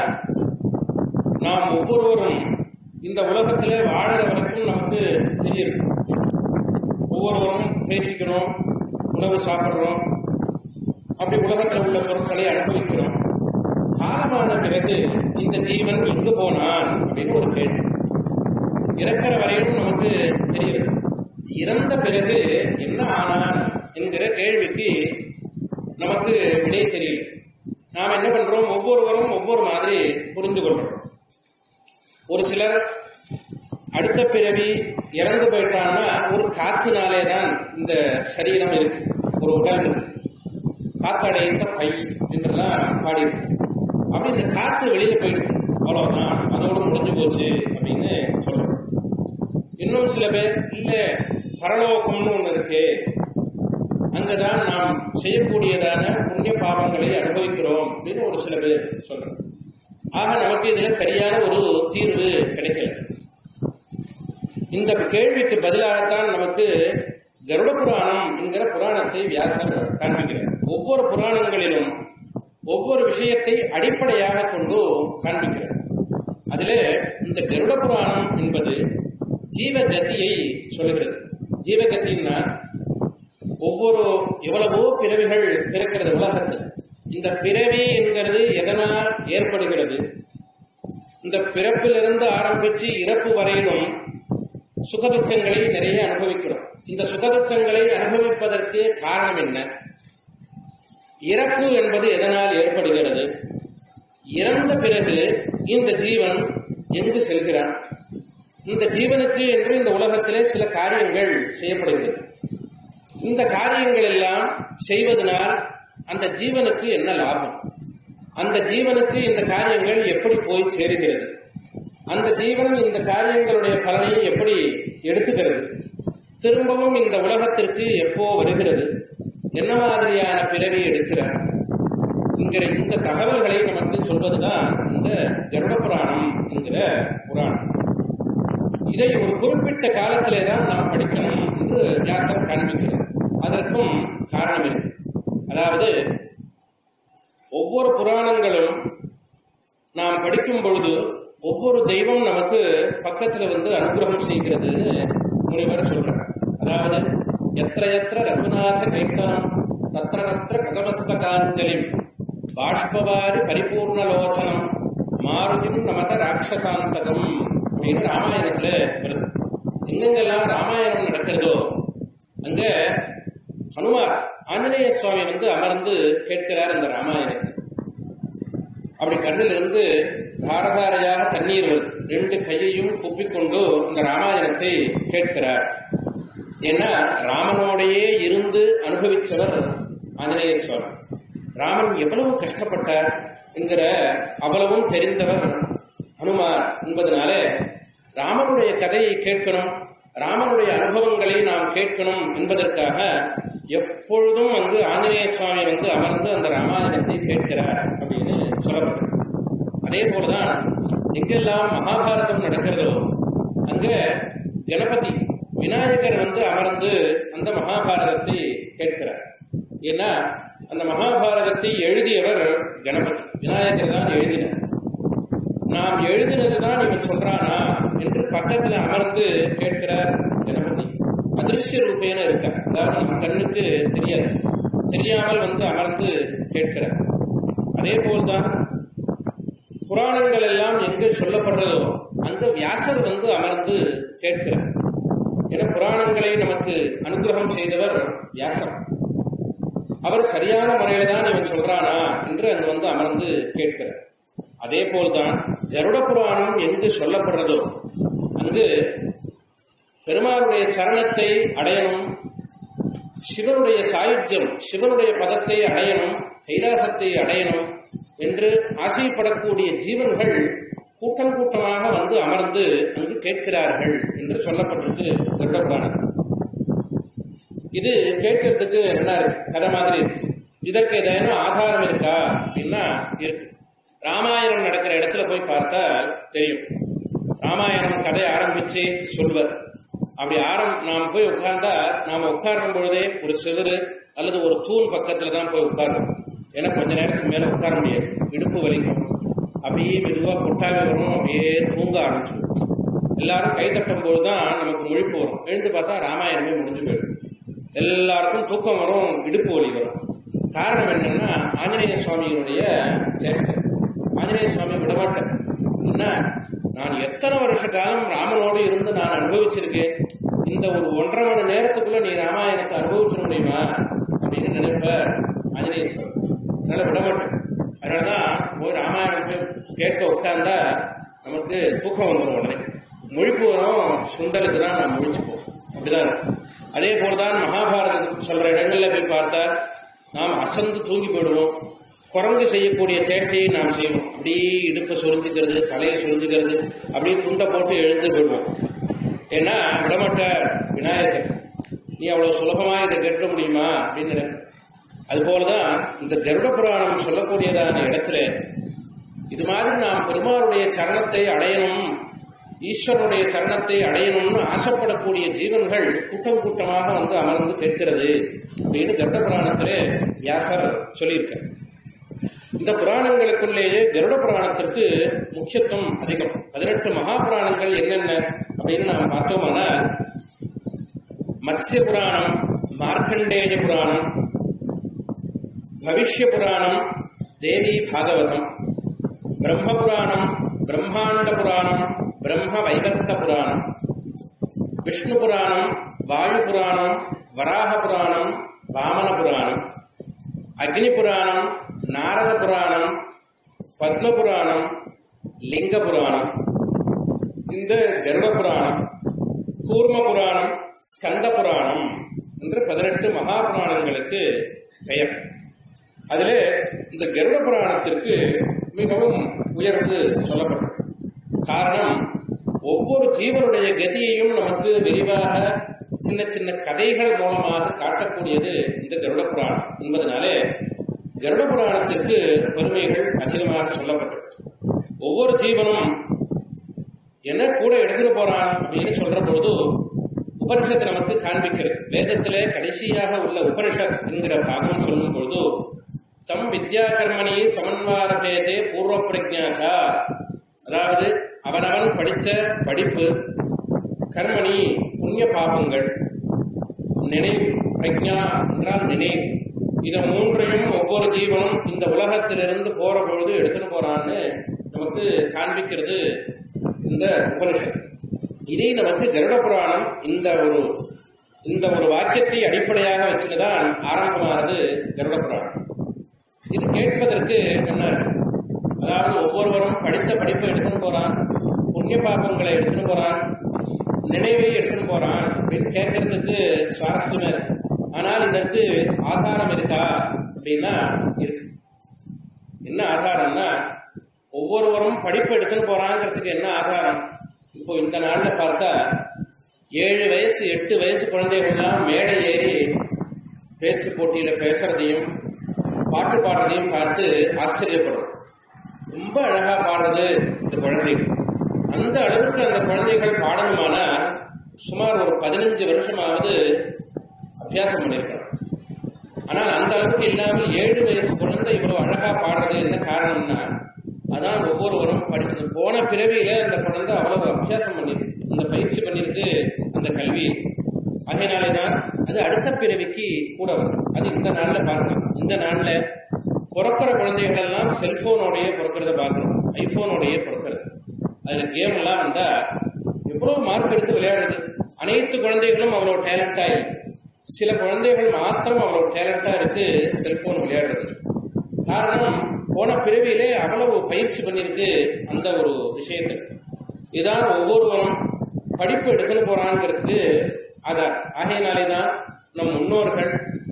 நாம் ஒவ்வொருவரும் இந்த உலகத்திலே வாழற வரைக்கும் நமக்கு தெரியும் ஒவ்வொருவரும் பேசிக்கிறோம் உணவு சாப்பிட்றோம் அப்படி உலகத்தில் உள்ள பொருட்களை அனுபவிக்கிறோம் காலமான பிறகு இந்த ஜீவன் எங்கு போனான் அப்படின்னு ஒரு கேள்வி இறக்கிற வரையிலும் நமக்கு தெரியும் இறந்த பிறகு என்ன ஆனான் என்கிற கேள்விக்கு நமக்கு விடை தெரியல நாம் என்ன பண்றோம் ஒவ்வொருவரும் ஒவ்வொரு மாதிரி புரிந்து கொள்றோம் ஒரு சிலர் அடுத்த பிறவி இறந்து போயிட்டான்னா ஒரு காத்தினாலே தான் இந்த சரீரம் இருக்கு ஒரு உடல் இருக்கு காத்தடைந்த பை என்றெல்லாம் பாடியிருக்கு அப்படி இந்த காத்து வெளியில போயிடுச்சு அவ்வளவுதான் அதோட முடிஞ்சு போச்சு அப்படின்னு சொல்றோம் இன்னும் சில பேர் இல்ல பரலோகம்னு ஒண்ணு இருக்கு அங்கதான் நாம் செய்யக்கூடியதான புண்ணிய பாவங்களை அனுபவிக்கிறோம் அப்படின்னு ஒரு சில பேர் சொல்றோம் ஆக நமக்கு இதுல சரியான ஒரு தீர்வு கிடைக்கல இந்த கேள்விக்கு பதிலாகத்தான் நமக்கு கருட புராணம் என்கிற புராணத்தை வியாசர் காண்பிக்கிறார் ஒவ்வொரு புராணங்களிலும் ஒவ்வொரு விஷயத்தை அடிப்படையாக கொண்டு காண்பிக்கிறார் அதிலே இந்த கருட புராணம் என்பது ஜீவகதியை சொல்லுகிறது ஜீவகத்தின்னா ஒவ்வொரு எவ்வளவோ பிறவிகள் பிறக்கிறது உலகத்தில் இந்த பிறவி என்கிறது எதனால் ஏற்படுகிறது இந்த பிறப்பிலிருந்து ஆரம்பிச்சு இறப்பு வரையிலும் சுகதுக்கங்களை நிறைய அனுபவிக்கிறோம் இந்த சுகதுக்கங்களை அனுபவிப்பதற்கு காரணம் என்ன இறப்பு என்பது எதனால் ஏற்படுகிறது இறந்த பிறகு இந்த ஜீவன் எங்கு செல்கிறான் இந்த ஜீவனுக்கு என்று இந்த உலகத்திலே சில காரியங்கள் செய்யப்படுகிறது இந்த காரியங்கள் எல்லாம் செய்வதனால் அந்த ஜீவனுக்கு என்ன லாபம் அந்த ஜீவனுக்கு இந்த காரியங்கள் எப்படி போய் சேருகிறது அந்த ஜீவன் இந்த காரியங்களுடைய பலனை எப்படி எடுத்துக்கிறது திரும்பவும் இந்த உலகத்திற்கு எப்போ வருகிறது என்ன மாதிரியான பிறவி எடுக்கிறார் என்கிற இந்த தகவல்களை நமக்கு சொல்வதுதான் இந்த கருட புராணம் என்கிற புராணம் இதை ஒரு குறிப்பிட்ட காலத்திலே தான் நாம் படிக்கணும் என்று வியாசர் காண்பிக்கிறார் அதற்கும் காரணம் இருக்கு அதாவது ஒவ்வொரு புராணங்களும் நாம் படிக்கும் பொழுது ஒவ்வொரு தெய்வம் நமக்கு பக்கத்துல வந்து அனுகிரகம் செய்கிறதுன்னு முனிவர் சொல்றார் அதாவது எத்திர எத்திர ரகுநாத கீர்த்தனம் தத்திர தத்திர கதமஸ்தகாஞ்சலி பாஷ்பவாரி பரிபூர்ணலோச்சனம் மாருதிம் நமத ராட்சசாந்தகம் அப்படின்னு ராமாயணத்துல வருது எங்கெங்கெல்லாம் ராமாயணம் நடக்கிறதோ அங்க ஹனுமார் ஆஞ்சநேய சுவாமி வந்து அமர்ந்து கேட்கிறார் இந்த ராமாயணத்தை அப்படி கண்ணில் இருந்து தாரதாரையாக தண்ணீர் வருது ரெண்டு கையையும் குப்பிக்கொண்டு இந்த ராமாயணத்தை கேட்கிறார் ஏன்னா ராமனோடையே இருந்து அனுபவிச்சவர் ஆஞ்சநேய சுவாமி ராமன் எவ்வளவு கஷ்டப்பட்டார் என்கிற அவ்வளவும் தெரிந்தவர் ஹனுமார் என்பதனாலே ராமனுடைய கதையை கேட்கணும் ராமனுடைய அனுபவங்களை நாம் கேட்கணும் என்பதற்காக எப்பொழுதும் வந்து ஆஞ்சநேய சுவாமி வந்து அமர்ந்து அந்த ராமாயணத்தை கேட்கிறார் அப்படின்னு சொல்லப்பட்டது அதே போலதான் எங்கெல்லாம் மகாபாரதம் நடக்கிறதோ அங்க கணபதி விநாயகர் வந்து அமர்ந்து அந்த மகாபாரதத்தை கேட்கிறார் ஏன்னா அந்த மகாபாரதத்தை எழுதியவர் கணபதி விநாயகர் தான் எழுதினார் நாம் எழுதினதுதான் இவன் சொல்றானா என்று பக்கத்துல அமர்ந்து கேட்கிறார் கணபதி அதிருஷ்ய ரூபேன இருக்கார் அதாவது நம்ம கண்ணுக்கு தெரியாது தெரியாமல் வந்து அமர்ந்து கேட்கிறார் அதே போல்தான் புராணங்கள் எல்லாம் எங்கு சொல்லப்படுறதோ அங்கு வியாசர் வந்து அமர்ந்து கேட்கிறார் என புராணங்களை நமக்கு அனுகிரகம் செய்தவர் வியாசர் அவர் சரியான முறையில தான் இவன் சொல்றானா என்று அங்கு வந்து அமர்ந்து கேட்கிறார் அதே போல்தான் கருட புராணம் எங்கு சொல்லப்படுறதோ அங்கு பெருமாளுடைய சரணத்தை அடையணும் சிவனுடைய சாயுஜ்யம் சிவனுடைய பதத்தை அடையணும் கைலாசத்தை அடையணும் என்று ஆசைப்படக்கூடிய ஜீவன்கள் கூட்டம் கூட்டமாக வந்து அமர்ந்து அங்கு கேட்கிறார்கள் என்று சொல்லப்பட்டிருக்கு கருட புராணம் இது கேட்கறதுக்கு நல்லா இருக்கு கதை மாதிரி இருக்கு இதற்கு ஏதேனும் ஆதாரம் இருக்கா அப்படின்னா இருக்கு ராமாயணம் நடக்கிற இடத்துல போய் பார்த்தா தெரியும் ராமாயணம் கதை ஆரம்பிச்சு சொல்வர் அப்படி ஆரம் நாம் போய் உட்கார்ந்தா நாம உட்காரும் பொழுதே ஒரு செவரு அல்லது ஒரு தூண் பக்கத்துல தான் போய் உட்காரணும் ஏன்னா கொஞ்ச நேரத்துக்கு மேல உட்கார முடியாது இடுப்பு வலிக்கும் அப்படியே மெதுவா கொட்டாவி வரும் அப்படியே தூங்க ஆரம்பிச்சிடும் எல்லாரும் கை தட்டும் போதுதான் நமக்கு முழிப்பு வரும் எழுந்து பார்த்தா ராமாயணமே முடிஞ்சு போயிடும் எல்லாருக்கும் தூக்கம் வரும் இடுப்பு வலி வரும் காரணம் என்னன்னா ஆஞ்சநேய சுவாமியினுடைய சேஷ்டை ஆஞ்சநேய சுவாமி விடமாட்டேன் என்ன நான் எத்தனை வருஷ காலம் ராமனோடு இருந்து நான் அனுபவிச்சிருக்கேன் இந்த ஒரு ஒன்றரை மணி நேரத்துக்குள்ள நீ ராமாயணத்தை அனுபவிச்சிட முடியுமா அப்படின்னு நினைப்ப ஆஞ்சநேய சுவாமி அதனால விடமாட்டேன் அதனாலதான் போய் ராமாயணம் போய் கேட்க உட்கார்ந்தா நமக்கு தூக்கம் வந்துடும் உடனே முழிப்பு வரும் சுண்டலுக்கு தான் நான் முழிச்சுப்போம் அப்படிதான் இருக்கும். அதே போலதான் மகாபாரதம் சொல்ற இடங்கள்ல போய் பார்த்தா நாம் அசந்து தூங்கி போயிடுவோம் குரங்கு செய்யக்கூடிய சேஷ்டையை நாம் செய்வோம் அப்படியே இடுப்பை சுருந்துக்கிறது தலையை சுருந்துக்கிறது அப்படியே துண்டை போட்டு எழுந்து போயிடுவோம் ஏன்னா விடமாட்ட விநாயகர் நீ அவ்வளவு சுலபமா இதை கேட்க முடியுமா அப்படின்னு நினைப்பேன். அதுபோலதான் இந்த கருட புராணம் சொல்லக்கூடியதான இடத்துல இது மாதிரி நாம் பெருமாளுடைய சரணத்தை அடையணும் ஈஸ்வரனுடைய சரணத்தை அடையணும்னு ஆசைப்படக்கூடிய ஜீவன்கள் கூட்டம் கூட்டமாக வந்து அமர்ந்து கேட்கிறது அப்படின்னு கருட புராணத்திலே வியாசர் சொல்லியிருக்கார் இந்த புராணங்களுக்குள்ளேயே கருட புராணத்திற்கு முக்கியத்துவம் அதிகம் பதினெட்டு மகா புராணங்கள் என்னென்ன அப்படின்னு நாம் பார்த்தோம்னா மத்ஸ்ய புராணம் மார்க்கண்டேய புராணம் பவிஷ்ய புராணம் தேவி பாகவதம் பிரம்ம புராணம் பிரம்மாண்ட புராணம் பிரம்ம வைவர்த்த புராணம் விஷ்ணு புராணம் வாயு புராணம் வராக புராணம் வாமன புராணம் அக்னி புராணம் நாரத புராணம் பத்ம புராணம் லிங்க புராணம் இந்த கருட புராணம் கூர்ம புராணம் ஸ்கந்த புராணம் என்று பதினெட்டு மகா புராணங்களுக்கு பெயர் அதிலே இந்த கருட புராணத்திற்கு மிகவும் உயர்வு சொல்லப்பட்டது காரணம் ஒவ்வொரு ஜீவனுடைய கதியையும் நமக்கு விரிவாக சின்ன சின்ன கதைகள் மூலமாக காட்டக்கூடியது இந்த கருட புராணம் என்பதனாலே கருட புராணத்திற்கு பெருமைகள் அதிகமாக சொல்லப்பட்டது ஒவ்வொரு ஜீவனும் என்ன கூட எடுத்துட்டு போறான் அப்படின்னு சொல்ற பொழுது உபனிஷத்து நமக்கு காண்பிக்கிறது வேதத்திலே கடைசியாக உள்ள உபனிஷத் என்கிற பாகம் சொல்லும் பொழுது தம் வித்யா கர்மணி சமன்வார பேதே பூர்வ பிரஜாசா அதாவது அவனவன் படித்த படிப்பு கர்மணி புண்ணிய பாபங்கள் நினைவு பிரஜா என்றால் நினைவு இத மூன்றையும் ஒவ்வொரு ஜீவனும் இந்த உலகத்திலிருந்து போற பொழுது எடுத்துட்டு போறான்னு நமக்கு காண்பிக்கிறது இந்த உபனிஷத் இதை நமக்கு கருட புராணம் இந்த ஒரு இந்த ஒரு வாக்கியத்தை அடிப்படையாக வச்சுதான் ஆரம்பமானது கருட புராணம் இது கேட்பதற்கு என்ன அதாவது ஒவ்வொருவரும் படித்த படிப்பை எடுத்துட்டு போறான் புண்ணிய பாபங்களை எடுத்துட்டு போறான் நினைவை எடுத்துட்டு போறான் அப்படின்னு கேட்கறதுக்கு சுவாரஸ்யமா இருக்கு ஆனால் இதற்கு ஆதாரம் இருக்கா அப்படின்னா இருக்கு என்ன ஆதாரம்னா ஒவ்வொருவரும் படிப்பு எடுத்துன்னு போறாங்கிறதுக்கு என்ன ஆதாரம் இப்போ இந்த நாள்ல பார்த்தா ஏழு வயசு எட்டு வயசு குழந்தைகள்லாம் மேடை ஏறி பேச்சு போட்டியில பேசுறதையும் பாட்டு பாடுறதையும் பார்த்து ஆச்சரியப்படும் ரொம்ப அழகா பாடுறது இந்த குழந்தைகள் அந்த அளவுக்கு அந்த குழந்தைகள் பாடணுமானா சுமார் ஒரு பதினஞ்சு வருஷமாவது அபியாசம் பண்ணியிருக்கணும் ஆனால் அந்த அளவுக்கு இல்லாமல் ஏழு வயசு குழந்தை இவ்வளவு அழகா பாடுறது என்ன காரணம்னா அதான் ஒவ்வொருவரும் படிக்கிறது போன பிறவியில அந்த குழந்தை அவ்வளவு அபியாசம் பண்ணிருக்கு அந்த பயிற்சி பண்ணிருக்கு அந்த கல்வி அதனாலேதான் அது அடுத்த பிறவிக்கு கூட வரும் அது இந்த நாள்ல பார்க்கணும் இந்த நாள்ல பிறக்கிற குழந்தைகள் எல்லாம் செல்போனோடய பிறக்கிறத பார்க்கணும் ஐபோனோடய பிறக்கிறது அதுல கேம் எல்லாம் வந்தா எவ்வளவு மார்க் எடுத்து விளையாடுது அனைத்து குழந்தைகளும் அவ்வளவு டேலண்டா இருக்கு சில குழந்தைகள் மாத்திரம் அவ்வளவு டேலண்டா இருக்கு செல்போன் விளையாடுறது காரணம் போன பிறவியிலே அவ்வளவு பயிற்சி பண்ணிருக்கு அந்த ஒரு விஷயத்துக்கு இதான் ஒவ்வொருவரும் படிப்பு எடுத்துன்னு போறாங்கிறதுக்கு ஆதார் ஆகையினாலே தான் நம் முன்னோர்கள்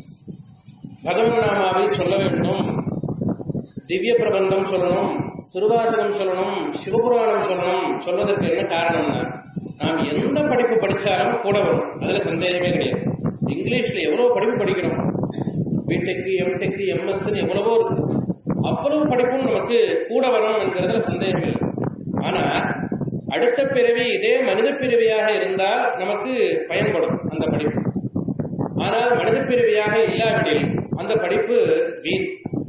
பகவன் நாமாவை சொல்ல வேண்டும் திவ்ய பிரபந்தம் சொல்லணும் திருவாசகம் சொல்லணும் சிவபுராணம் சொல்லணும் சொல்வதற்கு என்ன காரணம்னா நாம் எந்த படிப்பு படிச்சாலும் கூட வரும் அதுல சந்தேகமே கிடையாது இங்கிலீஷ்ல எவ்வளவு படிப்பு படிக்கிறோம் பிடெக்கு எம்டெக்கு எம்எஸ்ன்னு எவ்வளவோ இருக்கு அவ்வளவு படிப்பும் நமக்கு கூட வரும் என்கிறதுல சந்தேகம் இல்லை ஆனா அடுத்த பிறவி இதே மனித பிறவியாக இருந்தால் நமக்கு பயன்படும் அந்த படிப்பு ஆனால் மனித பிறவியாக இல்லாவிடில் அந்த படிப்பு வீண்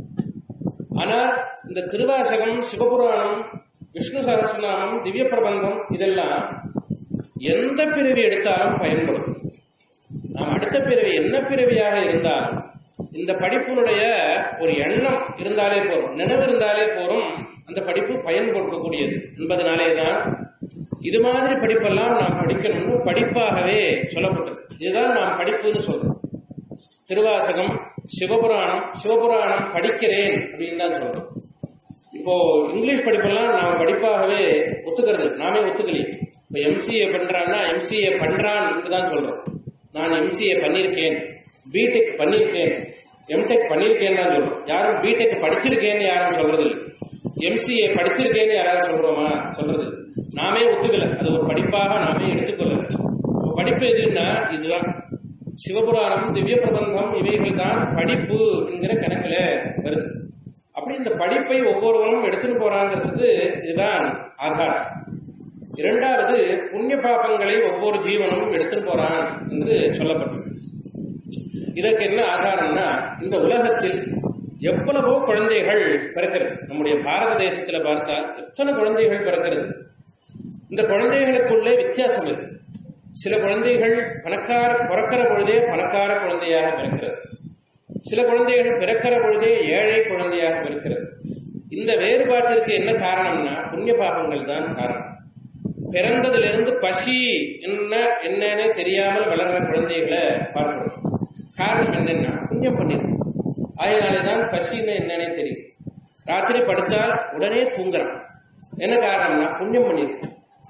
ஆனால் இந்த திருவாசகம் சிவபுராணம் விஷ்ணு சகசிரநாமம் திவ்ய பிரபந்தம் இதெல்லாம் எந்த பிறவி எடுத்தாலும் பயன்படும் நாம் அடுத்த பிறவி என்ன பிறவியாக இருந்தாலும் இந்த படிப்பினுடைய ஒரு எண்ணம் இருந்தாலே போரும் நினைவு இருந்தாலே போரும் அந்த படிப்பு பயன் கொடுக்கக்கூடியது என்பதனாலே தான் இது மாதிரி படிப்பெல்லாம் நாம் படிக்கணும்னு படிப்பாகவே சொல்லப்பட்டது இதுதான் நாம் படிப்புன்னு சொல்றோம் திருவாசகம் சிவபுராணம் சிவபுராணம் படிக்கிறேன் அப்படின்னு தான் சொல்றோம் இப்போ இங்கிலீஷ் படிப்பெல்லாம் நாம் படிப்பாகவே ஒத்துக்கிறது நாமே ஒத்துக்கலையே இப்போ எம்சிஏ பண்றான்னா எம்சிஏ பண்றான் தான் சொல்றோம் நான் எம்சிஏ பண்ணியிருக்கேன் பிடெக் பண்ணியிருக்கேன் எம்டெக் பண்ணியிருக்கேன்னு தான் சொல்றோம் யாரும் பிடெக் படிச்சிருக்கேன்னு யாரும் சொல்றது இல்லை எம்சிஏ படிச்சிருக்கேன்னு யாராவது சொல்றோமா சொல்றது இல்லை. நாமே ஒத்துக்கல அது ஒரு படிப்பாக நாமே எடுத்துக்கொள்ள படிப்பு எதுன்னா இதுதான் சிவபுராணம் திவ்ய பிரபந்தம் இவைகள் தான் படிப்பு என்கிற கணக்குல வருது அப்படி இந்த படிப்பை ஒவ்வொருவரும் எடுத்துட்டு போறாங்கிறதுக்கு இதுதான் ஆதாரம் இரண்டாவது புண்ணிய பாபங்களை ஒவ்வொரு ஜீவனும் எடுத்துட்டு போறான் என்று சொல்லப்பட்டது இதற்கு என்ன ஆதாரம்னா இந்த உலகத்தில் எவ்வளவோ குழந்தைகள் பிறக்கிறது நம்முடைய பாரத தேசத்துல பார்த்தால் எத்தனை குழந்தைகள் பிறக்கிறது இந்த குழந்தைகளுக்குள்ளே வித்தியாசம் இருக்கு சில குழந்தைகள் பணக்கார பிறக்கிற பொழுதே பணக்கார குழந்தையாக பிறக்கிறது சில குழந்தைகள் பிறக்கிற பொழுதே ஏழை குழந்தையாக பிறக்கிறது இந்த வேறுபாட்டிற்கு என்ன காரணம்னா புண்ணிய பாபங்கள் தான் காரணம் பிறந்ததிலிருந்து பசி என்ன என்னன்னு தெரியாமல் வளர்ற குழந்தைகளை பார்க்கிறோம் காரணம் என்னன்னா புண்ணியம் பண்ணிருக்கு அதனாலேதான் பசின்னு என்னன்னே தெரியும் ராத்திரி படுத்தால் உடனே தூங்குறான் என்ன காரணம்னா புண்ணியம் பண்ணிருக்கு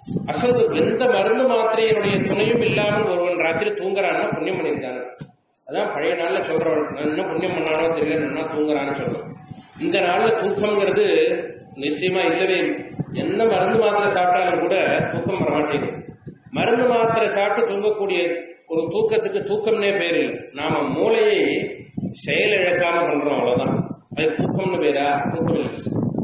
அசந்து எந்த மருந்து மாத்திரையினுடைய துணையும் இல்லாமல் ஒருவன் ராத்திரி தூங்குறான்னா புண்ணியம் பண்ணியிருக்காங்க அதான் பழைய நாள்ல சொல்றோம் நான் என்ன புண்ணியம் பண்ணானோ தெரியல என்ன தூங்குறான்னு சொல்றோம் இந்த நாள்ல தூக்கம்ங்கிறது நிச்சயமா இல்லவே இல்லை என்ன மருந்து மாத்திரை சாப்பிட்டாலும் கூட தூக்கம் வர மாட்டேங்குது மருந்து மாத்திரை சாப்பிட்டு தூங்கக்கூடிய ஒரு தூக்கத்துக்கு தூக்கம்னே பேர் இல்லை நாம மூளையை செயல் இழக்காம பண்றோம் அவ்வளவுதான் அது தூக்கம்னு பேரா தூக்கம் இல்லை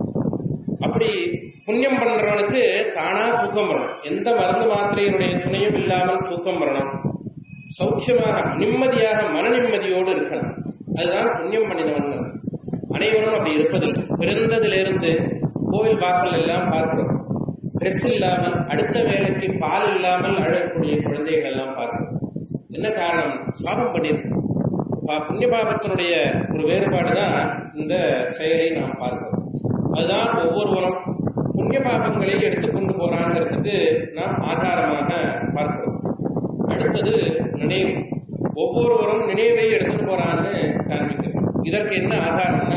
அப்படி புண்ணியம் பண்றவனுக்கு தானா தூக்கம் வரணும் எந்த மருந்து மாத்திரையினுடைய துணையும் இல்லாமல் தூக்கம் வரணும் சௌக்கியமாக நிம்மதியாக மன நிம்மதியோடு இருக்கணும் அதுதான் புண்ணியம் பண்ணினவன் அனைவரும் அப்படி இருப்பதில்லை பிறந்ததிலிருந்து கோவில் வாசல் எல்லாம் பார்க்கிறோம் ட்ரெஸ் இல்லாமல் அடுத்த வேலைக்கு பால் இல்லாமல் அழகக்கூடிய குழந்தைகள் எல்லாம் பார்க்கிறோம் என்ன காரணம் சாபம் பண்ணிருக்கு பா- புண்ணிய பாபத்தினுடைய ஒரு வேறுபாடு தான் இந்த செயலை நாம் பார்க்கிறோம் அதுதான் ஒவ்வொருவரும் புண்ணிய பாபங்களை எடுத்துக்கொண்டு போறாங்கிறதுக்கு நாம் ஆதாரமாக பார்க்கிறோம் அடுத்தது நினைவு ஒவ்வொருவரும் நினைவை எடுத்துட்டு போறான்னு காண்பிக்கிறோம் இதற்கு என்ன ஆதாரம்னா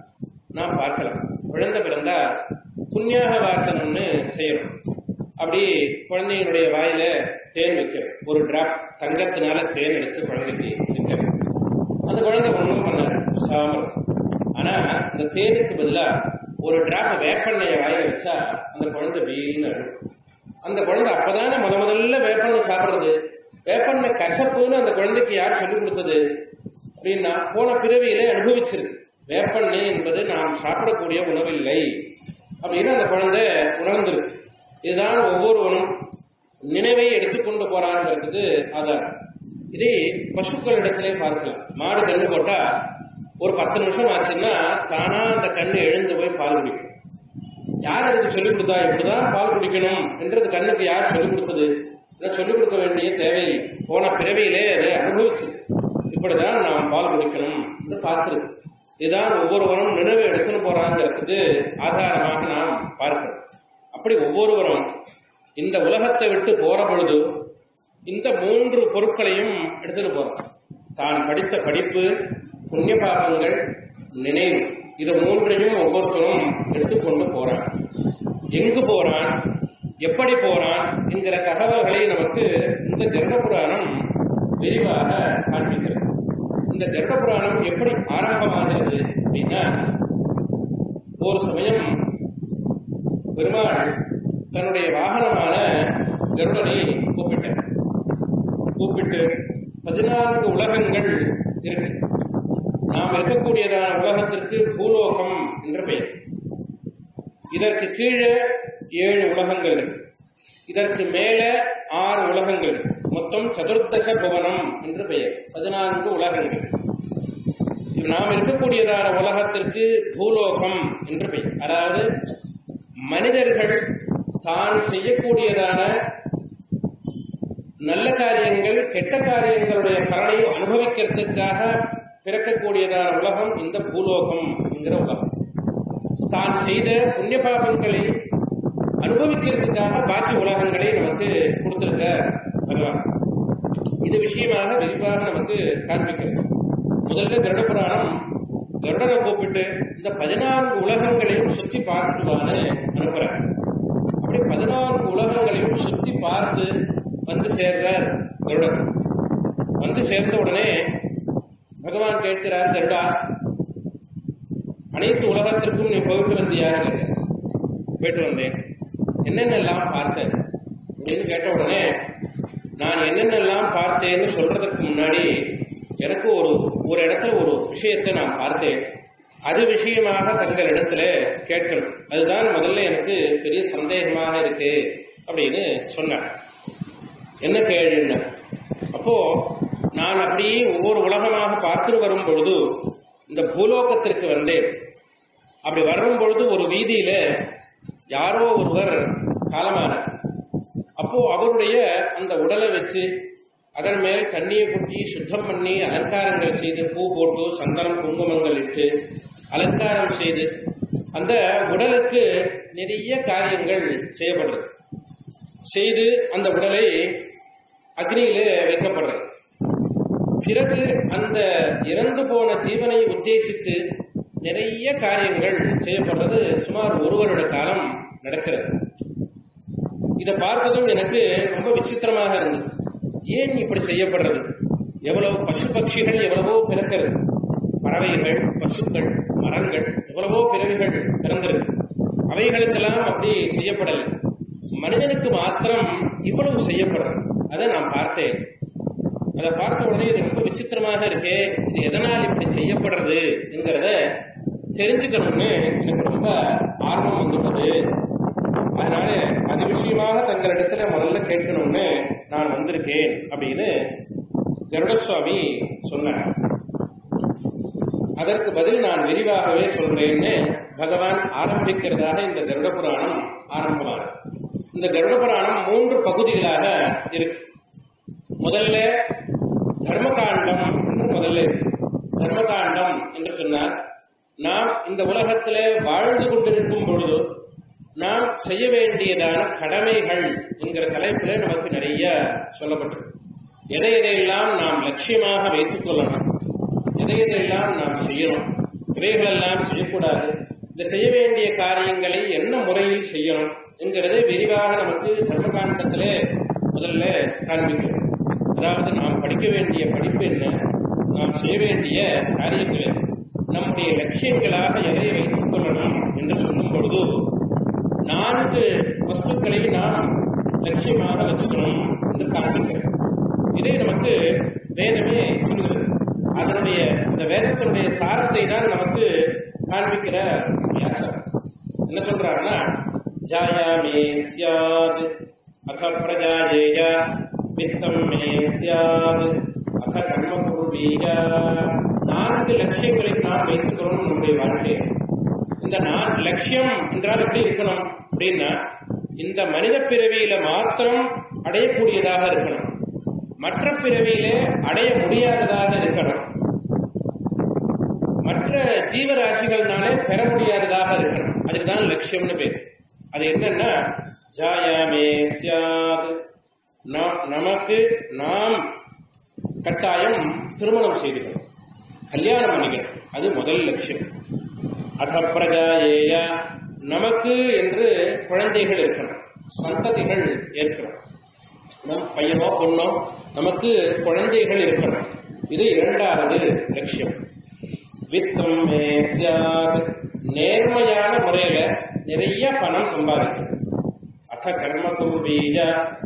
நாம் பார்க்கலாம் குழந்தை பிறந்தா புண்ணியாக வாசனம்னு செய்யணும் அப்படி குழந்தையினுடைய வாயில தேன் வைக்கிறோம் ஒரு டிராப் தங்கத்தினால தேன் எடுத்து குழந்தைக்கு வைக்கிறோம் அந்த குழந்தை ஒன்றும் பண்ணாரு சாமல் ஆனா அந்த தேனுக்கு பதிலா ஒரு டிராப் வேப்பெண்ணெயை வாயில வச்சா அந்த குழந்தை வீணு அழும் அந்த குழந்தை அப்பதானே முத முதல்ல வேப்பெண்ணெய் சாப்பிடுறது வேப்பெண்ணெய் கசப்புன்னு அந்த குழந்தைக்கு யார் சொல்லிக் கொடுத்தது அப்படின்னா போன பிறவியிலே அனுபவிச்சிருக்கு வேப்பெண்ணெய் என்பது நாம் சாப்பிடக்கூடிய உணவில்லை அப்படின்னு அந்த குழந்தை உணர்ந்திருக்கு இதுதான் ஒவ்வொருவனும் நினைவை எடுத்துக்கொண்டு போறாங்கிறதுக்கு ஆதாரம் இதே பசுக்களிடத்திலே பார்க்கலாம் மாடு கண்ணு போட்டா ஒரு பத்து நிமிஷம் ஆச்சுன்னா தானா அந்த கண்ணு எழுந்து போய் பால் குடிக்கும் யார் அதுக்கு சொல்லிக் கொடுத்தா இப்படிதான் பால் குடிக்கணும் என்றது கண்ணுக்கு யார் சொல்லிக் கொடுத்தது இதை சொல்லிக் கொடுக்க வேண்டிய தேவையில்லை போன பிறவியிலே அதை அனுபவிச்சு இப்படிதான் நாம் பால் குடிக்கணும் என்று பார்த்திருக்கு இதுதான் ஒவ்வொருவரும் நினைவு எடுத்துன்னு போறாங்கிறதுக்கு ஆதாரமாக நாம் பார்க்கிறோம் அப்படி ஒவ்வொருவரும் இந்த உலகத்தை விட்டு போற பொழுது இந்த மூன்று பொருட்களையும் எடுத்துட்டு போறோம் தான் படித்த படிப்பு புண்ணிய பாபங்கள் நினைவு இது மூன்றையும் ஒவ்வொருத்தரும் எடுத்துக்கொண்டு போறான் எங்கு போறான் எப்படி போறான் என்கிற தகவல்களை நமக்கு இந்த கருட புராணம் விரிவாக காண்பிக்கிறது இந்த கருட புராணம் எப்படி ஆரம்பமாகிறது அப்படின்னா ஒரு சமயம் பெருமாள் தன்னுடைய வாகனமான கருடனை கூப்பிட்டார் கூப்பிட்டு பதினான்கு உலகங்கள் இருக்கு நாம் இருக்கக்கூடியதான உலகத்திற்கு பூலோகம் என்ற பெயர் இதற்கு கீழே ஏழு உலகங்கள் இருக்கு இதற்கு மேல ஆறு உலகங்கள் இருக்கு மொத்தம் சதுர்தச புவனம் என்று பெயர் பதினான்கு உலகங்கள் இது நாம் இருக்கக்கூடியதான உலகத்திற்கு பூலோகம் என்று பெயர் அதாவது மனிதர்கள் தான் செய்யக்கூடியதான நல்ல காரியங்கள் கெட்ட காரியங்களுடைய பலனை அனுபவிக்கிறதுக்காக பிறக்கக்கூடியதான உலகம் இந்த பூலோகம் என்கிற உலகம் தான் செய்த புண்ணிய பாபங்களை அனுபவிக்கிறதுக்காக பாக்கி உலகங்களை நமக்கு கொடுத்திருக்க பகவான் இது விஷயமாக விரிவாக நமக்கு காண்பிக்கிறது முதல்ல கருட புராணம் கருடனை கூப்பிட்டு இந்த பதினான்கு உலகங்களையும் சுத்தி பார்த்துவான்னு அனுப்புறார் அப்படி பதினான்கு உலகங்களையும் சுத்தி பார்த்து வந்து சேர்றார் கருடன் வந்து சேர்ந்த உடனே பகவான் கேட்கிறார் கருடா அனைத்து உலகத்திற்கும் நீ போயிட்டு வந்தியாரு கேட்டார் போயிட்டு வந்தேன் என்னென்னலாம் பார்த்தேன் அப்படின்னு கேட்ட உடனே நான் என்னென்னலாம் பார்த்தேன்னு சொல்றதுக்கு முன்னாடி எனக்கு ஒரு ஒரு இடத்துல ஒரு விஷயத்தை நான் பார்த்தேன் அது விஷயமாக தங்கள் இடத்துல கேட்கணும் அதுதான் முதல்ல எனக்கு பெரிய சந்தேகமாக இருக்கு அப்படின்னு சொன்னார் என்ன கேள்வின்னு அப்போ நான் அப்படி ஒவ்வொரு உலகமாக பார்த்துட்டு வரும் பொழுது இந்த பூலோகத்திற்கு வந்தேன் அப்படி வரும் பொழுது ஒரு வீதியில யாரோ ஒருவர் காலமானார் அப்போ அவருடைய அந்த உடலை வச்சு அதன் மேல் தண்ணியை கொட்டி சுத்தம் பண்ணி அலங்காரங்கள் செய்து பூ போட்டு சந்தனம் குங்குமங்கள் இட்டு அலங்காரம் செய்து அந்த உடலுக்கு நிறைய காரியங்கள் செய்யப்படுறது செய்து அந்த உடலை அக்னியிலே வைக்கப்படுறது பிறகு அந்த இறந்து போன ஜீவனை உத்தேசித்து நிறைய காரியங்கள் செய்யப்படுறது சுமார் ஒரு வருட காலம் நடக்கிறது இதை பார்த்ததும் எனக்கு ரொம்ப விசித்திரமாக இருந்தது ஏன் இப்படி செய்யப்படுறது எவ்வளவு பசு பட்சிகள் எவ்வளவோ பிறக்கிறது பறவைகள் பசுக்கள் மரங்கள் எவ்வளவோ பிறவிகள் பிறந்திருக்கு அவைகளுக்கெல்லாம் அப்படி செய்யப்படலை மனிதனுக்கு மாத்திரம் இவ்வளவு செய்யப்படுறது அதை நான் பார்த்தேன் அதை பார்த்த உடனே இது ரொம்ப விசித்திரமாக இருக்கே இது எதனால் இப்படி செய்யப்படுறது என்கிறத தெரிஞ்சுக்கணும்னு எனக்கு ரொம்ப ஆர்வம் வந்துட்டது அதனால அது விஷயமாக தங்களிடத்துல முதல்ல கேட்கணும்னு நான் வந்திருக்கேன் அப்படின்னு கருடசுவாமி சொன்னார் அதற்கு பதில் நான் விரிவாகவே சொல்றேன்னு பகவான் ஆரம்பிக்கிறதாக இந்த கருட புராணம் ஆரம்பமானது இந்த கருட புராணம் மூன்று பகுதிகளாக இருக்கு முதல்ல தர்மகாண்டம் என்று முதல்ல இருக்கு தர்மகாண்டம் என்று சொன்னார் நாம் இந்த உலகத்திலே வாழ்ந்து கொண்டிருக்கும் பொழுது நாம் செய்ய வேண்டியதான கடமைகள் என்கிற தலைப்பில் நமக்கு நிறைய சொல்லப்பட்டிருக்கு எதை எதையெல்லாம் நாம் லட்சியமாக வைத்துக் கொள்ளணும் எதை எதையெல்லாம் நாம் செய்யணும் இவைகளெல்லாம் செய்யக்கூடாது இந்த செய்ய வேண்டிய காரியங்களை என்ன முறையில் செய்யணும் என்கிறதை விரிவாக நமக்கு தர்மகாண்டத்திலே முதல்ல காண்பிக்கிறோம் அதாவது நாம் படிக்க வேண்டிய படிப்பு என்ன நாம் செய்ய வேண்டிய காரியங்கள் என்ன? நம்முடைய லட்சியங்களாக எதை வைத்துக் கொள்ளணும் என்று சொல்லும் பொழுது நான்கு வஸ்துக்களை நாம் லட்சியமாக வச்சுக்கணும் என்று காண்பிக்கிறோம் இதை நமக்கு வேதமே சொல்லுகிறது அதனுடைய இந்த வேதத்தினுடைய சாரத்தை தான் நமக்கு காண்பிக்கிற வியாசம் என்ன சொல்றாருன்னா ஜாயா மே சியாத் அத பிரஜாஜேய வித்தம் மே சியாத் அத கர்ம குருவீய நான்கு லட்சியங்களை நாம் வைத்துக்கிறோம் நம்முடைய வாழ்க்கையை இந்த நான் லட்சியம் என்றால் எப்படி இருக்கணும் அப்படின்னா இந்த மனித பிறவியில மாத்திரம் அடையக்கூடியதாக இருக்கணும் மற்ற பிறவியிலே அடைய முடியாததாக இருக்கணும் மற்ற ஜீவராசிகள்னாலே பெற முடியாததாக இருக்கணும் அதுக்கு தான் லட்சியம்னு பேர் அது என்னன்னா ஜாயாமே சியாத் நா- நமக்கு நாம் கட்டாயம் திருமணம் செய்துக்கணும் கல்யாணம் பண்ணிக்கணும் அது முதல் லட்சியம் அத பிரஜாயேய நமக்கு என்று குழந்தைகள் இருக்கணும் சந்ததிகள் ஏற்கணும் நம் பையனோ பொண்ணோ நமக்கு குழந்தைகள் இருக்கணும் இது இரண்டாவது லட்சியம் வித்தம் மே சியாத் நேர்மையான முறையில நிறைய பணம் சம்பாதிக்கணும் அத கர்ம குருவீய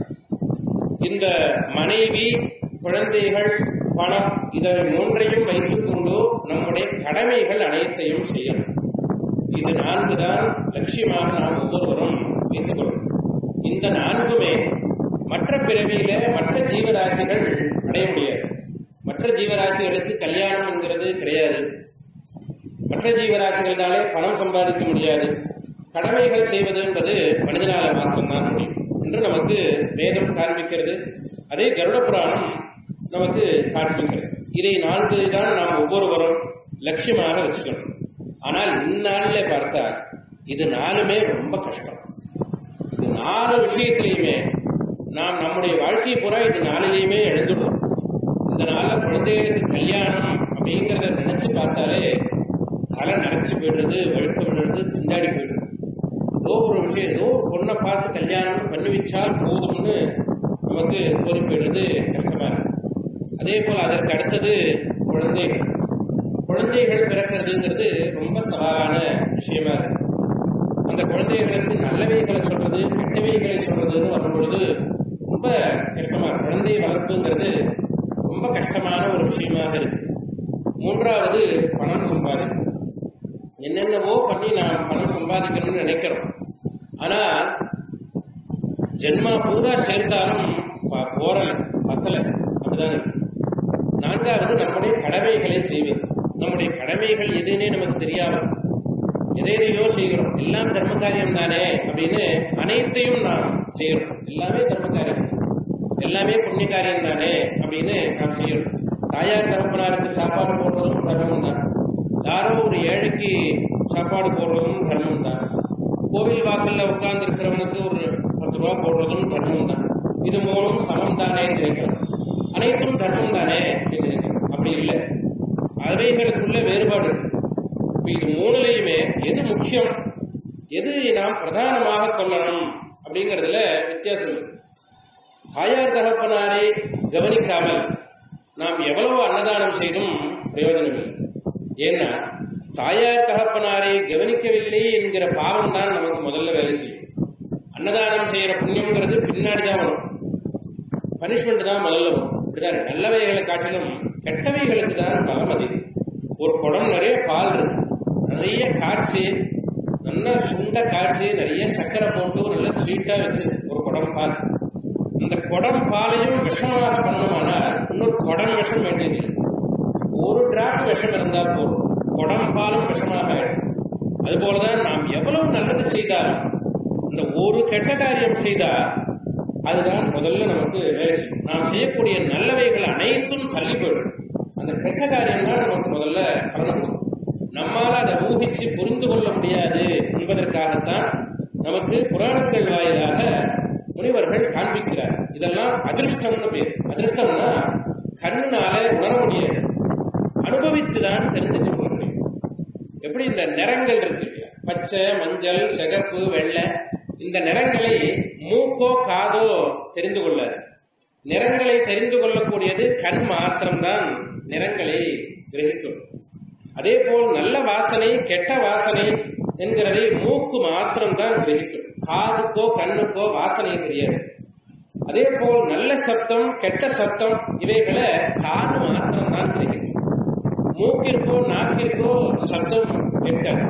இந்த மனைவி குழந்தைகள் பணம் இதை மூன்றையும் வைத்துக் கொண்டு நம்முடைய கடமைகள் அனைத்தையும் செய்யணும் இது நான்கு தான் லட்சியமாக நாம் ஒவ்வொருவரும் வைத்துக் கொள்ளணும் இந்த நான்குமே மற்ற பிறவியில மற்ற ஜீவராசிகள் அடைய முடியாது மற்ற ஜீவராசிகளுக்கு கல்யாணம் என்கிறது கிடையாது மற்ற ஜீவராசிகளாலே பணம் சம்பாதிக்க முடியாது கடமைகள் செய்வது என்பது மனிதனால மாத்திரம்தான் முடியும் என்று நமக்கு வேதம் காண்பிக்கிறது அதே கருட புராணம் நமக்கு காண்பிக்கிறது இதை நான்கு தான் நாம் ஒவ்வொருவரும் லட்சியமாக வச்சுக்கணும் ஆனால் இந்நாளிலே பார்த்தால் இது நாலுமே ரொம்ப கஷ்டம் இது நாலு விஷயத்திலையுமே நாம் நம்முடைய வாழ்க்கை பூரா இது நாளிலையுமே எழுந்துடும் இந்த நாள்ல குழந்தைகளுக்கு கல்யாணம் அப்படிங்கறத நினைச்சு பார்த்தாலே தலை நரைச்சு போயிடுறது வெளுப்பு விடுறது திண்டாடி போயிடுறது ஏதோ ஒரு விஷயம் ஏதோ ஒரு பொண்ணை பார்த்து கல்யாணம் பண்ணி வச்சால் போதும்னு நமக்கு தோறி போயிடுறது கஷ்டமா இருக்கு அதே போல அதற்கு அடுத்தது குழந்தைகள் குழந்தைகள் பிறக்கிறதுங்கிறது ரொம்ப சவாலான விஷயமா இருக்கு அந்த குழந்தைகளுக்கு நல்லவைகளை சொல்றது கெட்டவைகளை சொல்றதுன்னு வரும்பொழுது ரொம்ப கஷ்டமா இருக்கு குழந்தை வளர்ப்புங்கிறது ரொம்ப கஷ்டமான ஒரு விஷயமாக இருக்கு மூன்றாவது பணம் சம்பாதிக்கும் என்னென்னவோ பண்ணி நாம் பணம் சம்பாதிக்கணும்னு நினைக்கிறோம் ஆனா ஜென்மா பூரா சேர்த்தாலும் ப- போறல பத்தல அப்படிதான் இருக்கு நான்காவது நம்முடைய கடமைகளை செய்வது நம்முடைய கடமைகள் எதுன்னே நமக்கு தெரியாது எதை எதையோ செய்கிறோம் எல்லாம் தர்ம காரியம் தானே அப்படின்னு அனைத்தையும் நாம் செய்கிறோம் எல்லாமே தர்ம காரியம் எல்லாமே புண்ணிய காரியம் தானே அப்படின்னு நாம் செய்கிறோம் தாயார் தகப்பனாருக்கு சாப்பாடு போடுறதும் தர்மம் தான் யாரோ ஒரு ஏழைக்கு சாப்பாடு போடுறதும் தர்மம் தான் கோவில் வாசல்ல உட்கார்ந்து இருக்கிறவனுக்கு ஒரு பத்து ரூபா போடுறதும் தர்மம் தான் இது மூணும் சமம் தானே நினைக்கிறோம் அனைத்தும் தர்மம் தானே என்று நினைக்கிறோம் அப்படி இல்லை அவைகளுக்குள்ள வேறுபாடு இருக்கு இப்ப இது மூணுலையுமே எது முக்கியம் எது நாம் பிரதானமாக கொள்ளணும் அப்படின்னு அப்படிங்கறதுல வித்தியாசம் இருக்கு தாயார் தகப்பனாரை கவனிக்காமல் நாம் எவ்வளவு அன்னதானம் செய்தும் பிரயோஜனம் இல்லை ஏன்னா தாயார் தகப்பனாரை கவனிக்கவில்லை என்கிற பாவம் தான் நமக்கு முதல்ல வேலை செய்யும் அன்னதானம் செய்யற புண்ணியம்ங்கிறது பின்னாடி தான் வரும் பனிஷ்மெண்ட் தான் முதல்ல வரும் இப்படிதான் நல்லவைகளை காட்டிலும் கெட்டவைகளுக்கு தான் பலம் அதிகம் ஒரு குடம் நிறைய பால் இருக்கு நிறைய காய்ச்சி நல்லா சுண்ட காய்ச்சி நிறைய சர்க்கரை போட்டு நல்லா ஸ்வீட்டா வச்சு ஒரு குடம் பால் இந்த குடம் பாலையும் விஷமாக பண்ணணுமானால் இன்னொரு குடம் விஷம் வேண்டியதில்லை ஒரு டிராப் விஷம் இருந்தால் போதும் குடம் பாலும் விஷமாக அதுபோலதான் நாம் எவ்வளவு நல்லது செய்தாலும் இந்த ஒரு கெட்ட காரியம் செய்தால் அதுதான் முதல்ல நமக்கு வேலை செய்யும் நாம் செய்யக்கூடிய நல்லவைகள் அனைத்தும் தள்ளி போயிடும் அந்த கெட்ட காரியம் தான் நமக்கு முதல்ல பலன் கொடுக்கும் நம்மால அதை ஊகிச்சு புரிந்து கொள்ள முடியாது என்பதற்காகத்தான் நமக்கு புராணங்கள் வாயிலாக முனிவர்கள் காண்பிக்கிறார் இதெல்லாம் அதிர்ஷ்டம்னு பேர் அதிர்ஷ்டம்னா கண்ணுனால உணர முடியாது அனுபவிச்சுதான் தெரிஞ்சுட்டு கொள்ள முடியும் எப்படி இந்த நிறங்கள் இருக்கு இல்லையா? பச்சை மஞ்சள் சிகப்பு வெள்ளை இந்த நிறங்களை மூக்கோ காதோ தெரிந்து கொள்ளாது நிறங்களை தெரிந்து கொள்ளக்கூடியது கண் மாத்திரம்தான் நிறங்களை கிரகிக்கும் அதே போல் நல்ல வாசனை கெட்ட வாசனை என்கிறதை மூக்கு மாத்திரம்தான் கிரகிக்கும் காதுக்கோ கண்ணுக்கோ வாசனை தெரியாது அதே போல் நல்ல சப்தம் கெட்ட சப்தம் இவைகளை காது மாத்திரம்தான் கிரகிக்கும் மூக்கிற்கோ நாக்கிற்கோ சப்தம் கேட்காது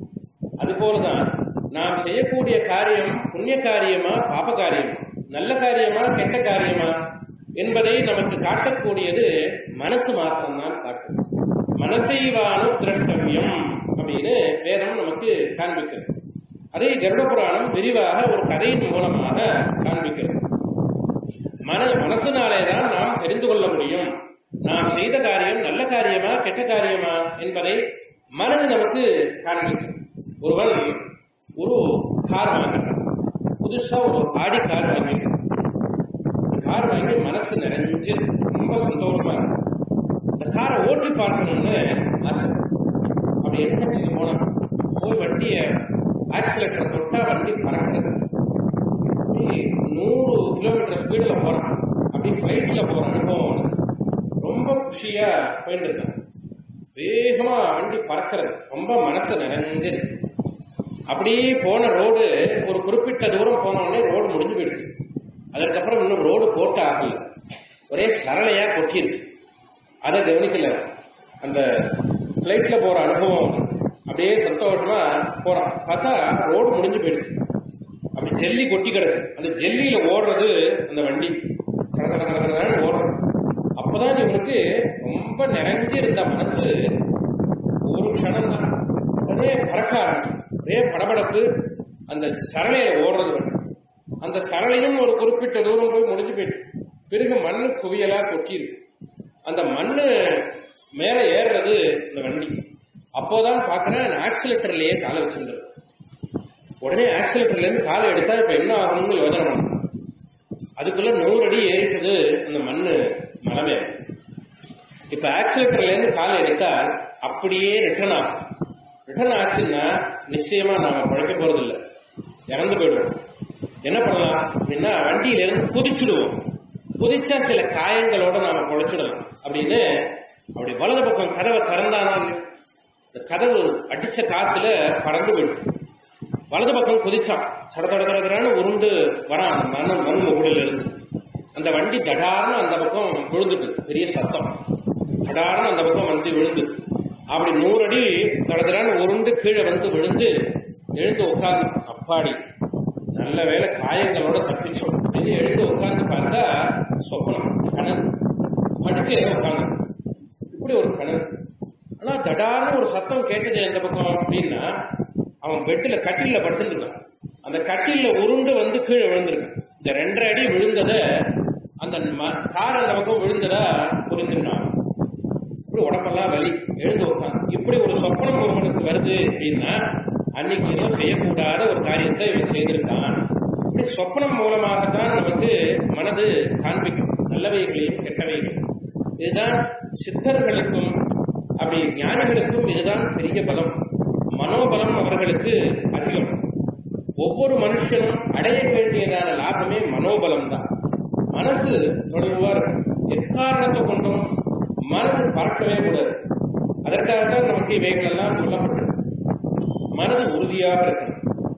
அதுபோலதான் நாம் செய்யக்கூடிய காரியம் புண்ணிய காரியமா பாப காரியமா நல்ல காரியமா கெட்ட காரியமா என்பதை நமக்கு காட்டக்கூடியது மனசு மாத்திரம்தான் காட்டும் மனசைவானு திரஷ்டவியம் அப்படின்னு வேதம் நமக்கு காண்பிக்கிறது அதை கருட புராணம் விரிவாக ஒரு கதையின் மூலமாக காண்பிக்கிறது மன மனசினாலே தான் நாம் தெரிந்து கொள்ள முடியும் நாம் செய்த காரியம் நல்ல காரியமா கெட்ட காரியமா என்பதை மனது நமக்கு காண்பிக்கும் ஒருவன் ஒரு கார் வாங்கினான் புதுசா ஒரு ஆடி கார் வாங்கினான் கார் வாங்கி மனசு நிறைஞ்சு ரொம்ப சந்தோஷமா இருக்கு இந்த காரை ஓட்டி பார்க்கணும்னு ஆசை அப்படி என்ன போனான் போய் வண்டிய ஆக்சிலேட்டர் தொட்டா வண்டி பறக்கிறது அப்படி நூறு கிலோமீட்டர் ஸ்பீட்ல போறான் அப்படி ஃபிளைட்ல போற அனுபவம் அவனுக்கு. ரொம்ப குஷியா போயிட்டு இருக்கான் வேகமா வண்டி பறக்கிறது ரொம்ப மனசு நிறைஞ்சிருக்கு அப்படியே போன ரோடு ஒரு குறிப்பிட்ட தூரம் போன உடனே ரோடு முடிஞ்சு போயிடுச்சு அதற்கப்புறம் இன்னும் ரோடு போட்டு ஆகல ஒரே சரளையா கொட்டியிருக்கு அதை கவனிக்கல அந்த பிளைட்ல போற அனுபவம் அவனுக்கு. அப்படியே சந்தோஷமா போறான் பார்த்தா ரோடு முடிஞ்சு போயிடுச்சு அப்படி ஜெல்லி கொட்டி கிடக்கு அந்த ஜெல்லியில ஓடுறது அந்த வண்டி கட கட கட கடன்னு ஓடுறது அப்பதான் இவனுக்கு ரொம்ப நிறைஞ்சு இருந்த மனசு ஒரு க்ஷணம் தான் உடனே பறக்க ஆரம்பிச்சு ஒரே படபடப்பு அந்த சரளையில ஓடுறது வண்டி அந்த சரளையும் ஒரு குறிப்பிட்ட தூரம் போய் முடிஞ்சு போயிட்டு பிறகு மண்ணு குவியலா கொட்டியிருக்கு அந்த மண்ணு மேல ஏறுறது இந்த வண்டி அப்போதான் பாக்குறேன் ஆக்சிலேட்டர்லயே காலை வச்சிருந்தது உடனே ஆக்சிலேட்டர்ல இருந்து காலை எடுத்தா இப்ப என்ன ஆகும்னு யோசனை பண்ணேன் அதுக்குள்ள நூறு அடி ஏறிட்டது அந்த மண்ணு மலை மேல இப்ப ஆக்சிலேட்டர்ல இருந்து காலை எடுத்தா அப்படியே ரிட்டர்ன் ஆகும் ரிட்டர்ன் ஆச்சுன்னா நிச்சயமா நாம பழைக்க போறது இல்ல இறந்து போயிடுவோம் என்ன பண்ணலாம் அப்படின்னா வண்டியில இருந்து குதிச்சுடுவோம் குதிச்சா சில காயங்களோட நாம பொழைச்சிடலாம் அப்படின்னு அப்படி வலது பக்கம் கதவை திறந்தானா இல்லையா? இந்த கதவு அடிச்ச காத்துல பறந்து போயிடும் வலது பக்கம் குதிச்சான் சட தட தட தடன்னு உருண்டு வரான் அந்த மண் மண் முகுடில இருந்து அந்த வண்டி தடார்னு அந்த பக்கம் விழுந்துட்டு பெரிய சத்தம் தடார்னு அந்த பக்கம் வந்து விழுந்து அப்படி நூறு அடி தடதடான்னு உருண்டு கீழே வந்து விழுந்து எழுந்து உட்கார்ந்து அப்பாடி நல்ல வேளை காயங்களோட தப்பிச்சோம் அப்படின்னு எழுந்து உட்கார்ந்து பார்த்தா சொப்பனம் கனவு படுக்கையில உட்கார்ந்து இப்படி ஒரு கனவு ஆனா தடார்னு ஒரு சத்தம் கேட்டது எந்த பக்கம் அப்படின்னா அவன் பெட்டில கட்டில்ல படுத்துட்டு இருக்கான் அந்த கட்டில்ல உருண்டு வந்து கீழே விழுந்திருக்கான் இந்த ரெண்டரை அடி விழுந்தத அந்த ம- கார் அந்த பக்கம் விழுந்ததா புரிஞ்சுட்டான் இப்படி உடம்பெல்லாம் வலி எழுந்து உட்காந்து இப்படி ஒரு சொப்பனம் ஒருவனுக்கு வருது அப்படின்னா அன்னைக்கு ஏதோ செய்யக்கூடாத ஒரு காரியத்தை இவன் செய்திருக்கான் இப்படி சொப்பனம் மூலமாகத்தான் நமக்கு மனது காண்பிக்கும் நல்லவைகளையும் கெட்டவைகளையும் இதுதான் சித்தர்களுக்கும் அப்படி ஞானிகளுக்கும் இதுதான் பெரிய பலம் மனோபலம் அவர்களுக்கு அதிகம் ஒவ்வொரு மனுஷனும் அடைய வேண்டியதான லாபமே மனோபலம் தான் மனசு சொல்லுவார் எக்காரணத்தை கொண்டும் மனது பார்க்கவே கூடாது அதற்காக தான் நமக்கு இவைகள் எல்லாம் சொல்லப்பட்டது மனது உறுதியாக இருக்கணும்